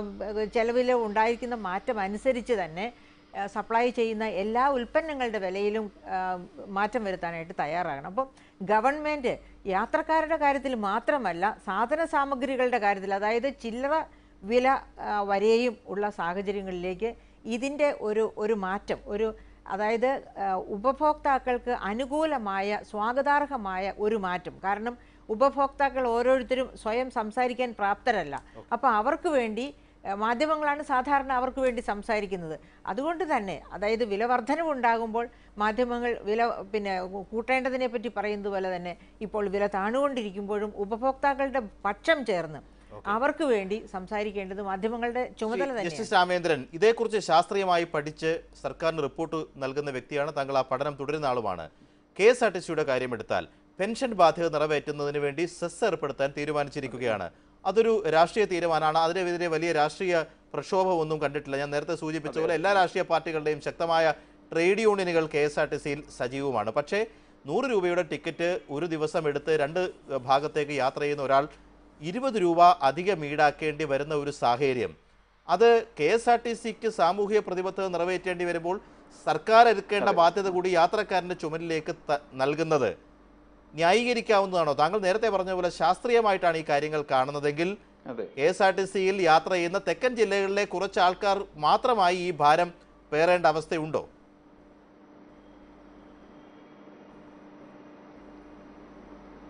ചിലവിൽ ഉണ്ടായിരിക്കുന്ന മാറ്റം അനുസരിച്ച് തന്നെ ആ, സപ്ലൈ ചെയ്യുന്ന എല്ലാ ഉൽപ്പന്നങ്ങളുടെ വിലയിലും ആ, മാറ്റം വരുത്താനായിട്ട് തയ്യാറാകണം അപ്പം ഗവൺമെൻറ് യാത്രക്കാരുടെ കാര്യത്തിൽ മാത്രമല്ല സാധന സാമഗ്രികളുടെ കാര്യത്തിൽ അതായത് ചില്ലറ വില ആ, വരെയും ഉള്ള സാഹചര്യങ്ങളിലേക്ക് ഇതിൻ്റെ ഒരു ഒരു മാറ്റം ഒരു അതായത് ആ, ഉപഭോക്താക്കൾക്ക് അനുകൂലമായ സ്വാഗതാർഹമായ ഒരു മാറ്റം കാരണം ഉപഭോക്താക്കൾ ഓരോരുത്തരും സ്വയം സംസാരിക്കാൻ പ്രാപ്തരല്ല അപ്പോൾ അവർക്ക് വേണ്ടി ആ, മാധ്യമങ്ങളാണ് സാധാരണ അവർക്ക് വേണ്ടി സംസാരിക്കുന്നത് അതുകൊണ്ട് തന്നെ അതായത് വില വർധനവുണ്ടാകുമ്പോൾ മാധ്യമങ്ങൾ വില പിന്നെ കൂട്ടേണ്ടതിനെ പറ്റി പറയുന്നത് പോലെ തന്നെ ഇപ്പോൾ വില താണുകൊണ്ടിരിക്കുമ്പോഴും ഉപഭോക്താക്കളുടെ പക്ഷം ചേർന്ന് അവർക്ക് വേണ്ടി സംസാരിക്കേണ്ടത് മാധ്യമങ്ങളുടെ ചുമതല തന്നെയാണ് ജസ്റ്റിസ് രാമേന്ദ്രൻ ഇതേക്കുറിച്ച് ശാസ്ത്രീയമായി പഠിച്ച് സർക്കാരിന് റിപ്പോർട്ട് നൽകുന്ന വ്യക്തിയാണ് താങ്കൾ ആ പഠനം തുടരുന്ന ആളുമാണ് കെ എസ് ആർ ടി സിയുടെ കാര്യമെടുത്താൽ പെൻഷൻ ബാധ്യത നിറവേറ്റുന്നതിന് വേണ്ടി സെസ് ഏർപ്പെടുത്താൻ തീരുമാനിച്ചിരിക്കുകയാണ് അതൊരു രാഷ്ട്രീയ തീരുമാനമാണ് അതിനെതിരെ വലിയ രാഷ്ട്രീയ പ്രക്ഷോഭമൊന്നും കണ്ടിട്ടില്ല ഞാൻ നേരത്തെ സൂചിപ്പിച്ച പോലെ എല്ലാ രാഷ്ട്രീയ പാർട്ടികളുടെയും ശക്തമായ ട്രേഡ് യൂണിയനുകൾ കെ എസ് ആർ ടി സിയിൽ സജീവമാണ് പക്ഷേ നൂറ് രൂപയുടെ ടിക്കറ്റ് ഒരു ദിവസം എടുത്ത് രണ്ട് ഭാഗത്തേക്ക് യാത്ര ചെയ്യുന്ന ഒരാൾ ഇരുപത് രൂപ അധികം ഈടാക്കേണ്ടി വരുന്ന ഒരു സാഹചര്യം അത് കെ എസ് ആർ ടി സിക്ക് സാമൂഹിക പ്രതിബദ്ധത നിറവേറ്റേണ്ടി വരുമ്പോൾ സർക്കാർ എടുക്കേണ്ട ബാധ്യത കൂടി യാത്രക്കാരൻ്റെ ചുമലിലേക്ക് ത- നൽകുന്നത് ന്യായീകരിക്കാവുന്നതാണോ താങ്കൾ നേരത്തെ പറഞ്ഞ പോലെ ശാസ്ത്രീയമായിട്ടാണ് ഈ കാര്യങ്ങൾ കാണുന്നതെങ്കിൽ അതെ കെ എസ് ആർ ടി സിയിൽ യാത്ര ചെയ്യുന്ന തെക്കൻ ജില്ലകളിലെ കുറച്ച് ആൾക്കാർ മാത്രമായി ഈ ഭാരം പേറേണ്ട അവസ്ഥയുണ്ടോ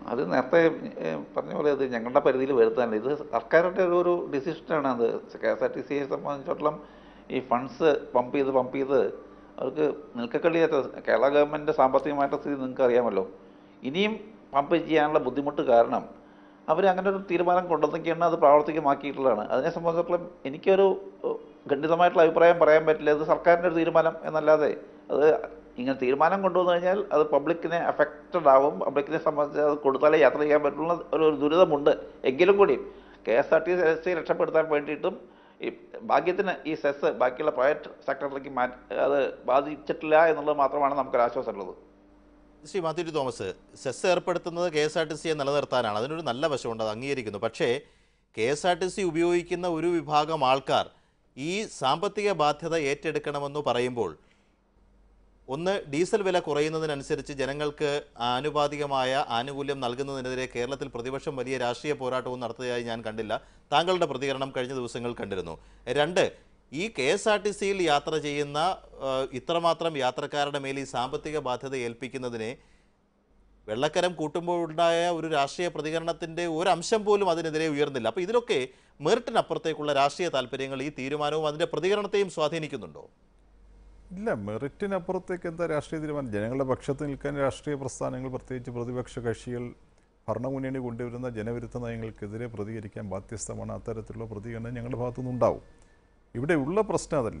അത് നേരത്തെ ഏഹ്, പറഞ്ഞ പോലെ ഇത് ഞങ്ങളുടെ പരിധിയിൽ വരുത്താനില്ല ഇത് സർക്കാരിൻ്റെ ഒരു ഒരു ഡിസിഷനാണ് അത് കെ എസ് ആർ ടി സിയെ സംബന്ധിച്ചിടത്തോളം ഈ ഫണ്ട്സ് പമ്പ് ചെയ്ത് പമ്പ് ചെയ്ത് അവർക്ക് നിൽക്കക്കളിയാത്ത കേരള ഗവൺമെൻറ് സാമ്പത്തികമായിട്ട് സ്ഥിതി നിങ്ങൾക്ക് അറിയാമല്ലോ ഇനിയും പമ്പ് ചെയ്യാനുള്ള ബുദ്ധിമുട്ട് കാരണം അവർ അങ്ങനെ ഒരു തീരുമാനം കൊണ്ടുവന്നൊക്കെയാണ് അത് പ്രാവർത്തികമാക്കിയിട്ടുള്ളതാണ് അതിനെ സംബന്ധിച്ചിടത്തോളം എനിക്കൊരു ഏഹ്, ഖണ്ഡിതമായിട്ടുള്ള അഭിപ്രായം പറയാൻ പറ്റില്ല ഇത് സർക്കാരിൻ്റെ ഒരു തീരുമാനം എന്നല്ലാതെ അത് ഇങ്ങനെ തീരുമാനം കൊണ്ടുവന്നു കഴിഞ്ഞാൽ അത് പബ്ലിക്കിനെ അഫക്റ്റഡ് ആവും പബ്ലിക്കിനെ സംബന്ധിച്ച് അത് കൊടുത്താലേ യാത്ര ചെയ്യാൻ പറ്റുള്ള ഒരു ഒരു ദുരിതമുണ്ട് എങ്കിലും കൂടി K S R T C രക്ഷപ്പെടുത്താൻ വേണ്ടിയിട്ടും ഈ ഭാഗ്യത്തിന് ഈ സെസ് ബാക്കിയുള്ള പ്രൈവറ്റ് സെക്ടറിലേക്ക് മാറ്റി അത് ബാധിച്ചിട്ടില്ല എന്നുള്ളത് മാത്രമാണ് നമുക്കൊരു ആശ്വാസമുള്ളത് ശ്രീ മാത്യു ടി തോമസ് സെസ് ഏർപ്പെടുത്തുന്നത് കെ എസ് ആർ ടി സിയെ നിലനിർത്താനാണ് അതിനൊരു നല്ല വശമുണ്ട് അത് അംഗീകരിക്കുന്നു പക്ഷേ K S R T C ഉപയോഗിക്കുന്ന ഒരു വിഭാഗം ആൾക്കാർ ഈ സാമ്പത്തിക ബാധ്യത ഏറ്റെടുക്കണമെന്ന് പറയുമ്പോൾ ഒന്ന് ഡീസൽ വില കുറയുന്നതിനനുസരിച്ച് ജനങ്ങൾക്ക് ആനുപാതികമായ ആനുകൂല്യം നൽകുന്നതിനെതിരെ കേരളത്തിൽ പ്രതിപക്ഷം വലിയ രാഷ്ട്രീയ പോരാട്ടവും നടത്തിയതായി ഞാൻ കണ്ടില്ല താങ്കളുടെ പ്രതികരണം കഴിഞ്ഞ ദിവസങ്ങൾ കണ്ടിരുന്നു രണ്ട് ഈ കെ എസ് ആർ ടി സിയിൽ യാത്ര ചെയ്യുന്ന ആ, ഇത്രമാത്രം യാത്രക്കാരുടെ മേൽ ഈ സാമ്പത്തിക ബാധ്യത ഏൽപ്പിക്കുന്നതിനെ വെള്ളക്കരം കൂട്ടുമ്പോഴുണ്ടായ ഒരു രാഷ്ട്രീയ പ്രതികരണത്തിൻ്റെ ഒരംശം പോലും അതിനെതിരെ ഉയർന്നില്ല അപ്പോൾ ഇതിലൊക്കെ മെറിറ്റിനപ്പുറത്തേക്കുള്ള രാഷ്ട്രീയ താല്പര്യങ്ങൾ ഈ തീരുമാനവും അതിൻ്റെ പ്രതികരണത്തെയും സ്വാധീനിക്കുന്നുണ്ടോ ഇല്ല മെറിറ്റിനപ്പുറത്തേക്ക് എന്താ രാഷ്ട്രീയ തീരുമാനം ജനങ്ങളുടെ പക്ഷത്ത് നിൽക്കാൻ രാഷ്ട്രീയ പ്രസ്ഥാനങ്ങൾ പ്രത്യേകിച്ച് പ്രതിപക്ഷ കക്ഷികൾ ഭരണമുന്നണി കൊണ്ടുവരുന്ന ജനവിരുദ്ധ നയങ്ങൾക്കെതിരെ പ്രതികരിക്കാൻ ബാധ്യസ്ഥമാണ് അത്തരത്തിലുള്ള പ്രതികരണം ഞങ്ങളുടെ ഭാഗത്തുനിന്ന് ഉണ്ടാവും ഇവിടെ ഉള്ള പ്രശ്നം അതല്ല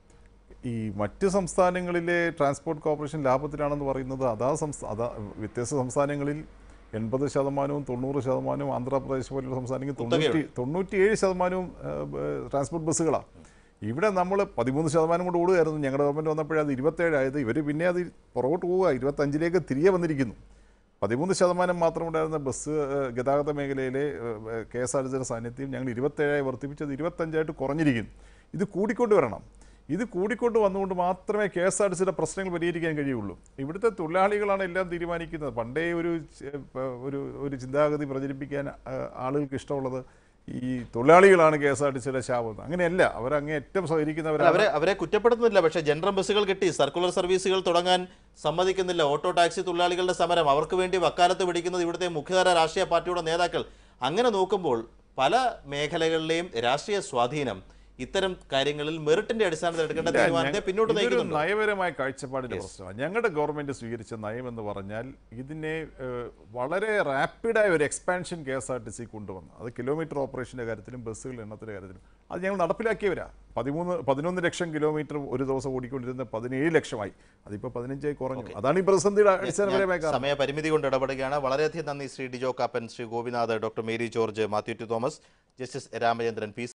ഈ മറ്റ് സംസ്ഥാനങ്ങളിലെ ട്രാൻസ്പോർട്ട് കോർപ്പറേഷൻ ലാഭത്തിലാണെന്ന് പറയുന്നത് അതാ സംസ്ഥാന അതാ വ്യത്യസ്ത സംസ്ഥാനങ്ങളിൽ എൺപത് ശതമാനവും തൊണ്ണൂറ് ശതമാനവും ആന്ധ്രാപ്രദേശ് പോലുള്ള സംസ്ഥാനങ്ങളിൽ തൊണ്ണൂറ്റി തൊണ്ണൂറ്റിയേഴ് ശതമാനവും ട്രാൻസ്പോർട്ട് ബസ്സുകളാണ് ഇവിടെ നമ്മൾ പതിമൂന്ന് ശതമാനം കൊണ്ട് ഓടുകയായിരുന്നു ഞങ്ങളുടെ ഗവൺമെൻറ് വന്നപ്പോഴേ അത് ഇരുപത്തേഴായത് ഇവർ പിന്നെ അത് പുറകോട്ട് പോവുക ഇരുപത്തഞ്ചിലേക്ക് തിരികെ വന്നിരിക്കുന്നു പതിമൂന്ന് ശതമാനം മാത്രം ഉണ്ടായിരുന്ന ബസ് ഏഹ്, ഗതാഗത മേഖലയിലെ കെ എസ് ആർ ടി സിയുടെ സാന്നിധ്യം ഞങ്ങൾ ഇരുപത്തേഴായി വർദ്ധിപ്പിച്ചത് ഇരുപത്തഞ്ചായിട്ട് കുറഞ്ഞിരിക്കുന്നു ഇത് കൂടിക്കൊണ്ട് വരണം ഇത് കൂടിക്കൊണ്ട് വന്നുകൊണ്ട് മാത്രമേ കെ എസ് ആർ ടി സിയുടെ പ്രശ്നങ്ങൾ പരിഹരിക്കാൻ കഴിയുള്ളൂ ഇവിടുത്തെ തൊഴിലാളികളാണ് എല്ലാം തീരുമാനിക്കുന്നത് പണ്ടേ ഒരു ചെ- പ- ഒരു ഒരു ചിന്താഗതി പ്രചരിപ്പിക്കാൻ ആ, ആളുകൾക്ക് ഇഷ്ടമുള്ളത് ഈ തൊഴിലാളികളാണ് കെ എസ് ആർ ടി സിയുടെ ശാപം അങ്ങനെയല്ല അവരങ്ങേ ഏറ്റവും അല്ല, സഹകരിക്കുന്നവരാണ് അവരെ അവരെ കുറ്റപ്പെടുത്തുന്നില്ല പക്ഷേ ജനറൽ ബസ്സുകൾ കിട്ടി സർക്കുലർ സർവീസുകൾ തുടങ്ങാൻ സമ്മതിക്കുന്നില്ല ഓട്ടോ ടാക്സി തൊഴിലാളികളുടെ സമരം അവർക്ക് വേണ്ടി വക്കാലത്ത് പിടിക്കുന്നത് ഇവിടുത്തെ മുഖ്യധാര രാഷ്ട്രീയ പാർട്ടിയുടെ നേതാക്കൾ അങ്ങനെ നോക്കുമ്പോൾ പല മേഖലകളിലെയും രാഷ്ട്രീയ സ്വാധീനം ഇത്തരം കാര്യങ്ങളിൽ മെറിറ്റിന്റെ അടിസ്ഥാനത്തിൽ എടുക്കേണ്ട ഇല്ല, തീരുമാനത്തെ ഞങ്ങ- പിന്നോട്ട് ഇതൊരു നയിക്കുന്നുണ്ട് നയപരമായ കാഴ്ചപ്പാടിന്റെ പ്രശ്നമാണ് ഞങ്ങളുടെ ഗവൺമെന്റ് സ്വീകരിച്ച നയം എന്ന് പറഞ്ഞാൽ ഇതിനെ ഏഹ്, വളരെ റാപ്പിഡായ ഒരു expansion K S R T C കൊണ്ടുവന്നു അത് കിലോമീറ്റർ ഓപ്പറേഷന്റെ കാര്യത്തിലും ബസ്സുകളുടെ എണ്ണത്തിന്റെ കാര്യത്തിലും അത് ഞങ്ങൾ നടപ്പിലാക്കിയവരാ പതിമൂന്ന് പതിനൊന്ന് ലക്ഷം കിലോമീറ്റർ ഒരു ദിവസം ഓടിക്കൊണ്ടിരുന്ന പതിനേഴ് ലക്ഷമായി അതിപ്പോൾ പതിനഞ്ചായി കുറഞ്ഞു അതാണ് ഈ പ്രതിസന്ധിയുടെ അടിസ്ഥാനപരമായ കാരണം സമയപരിമിതി കൊണ്ട് ഇടപെടുകയാണ് വളരെയധികം നന്ദി Shri Dijo Kappan Shri Gopinath doctor Mary George Mathew T Thomas justice Ramachandran P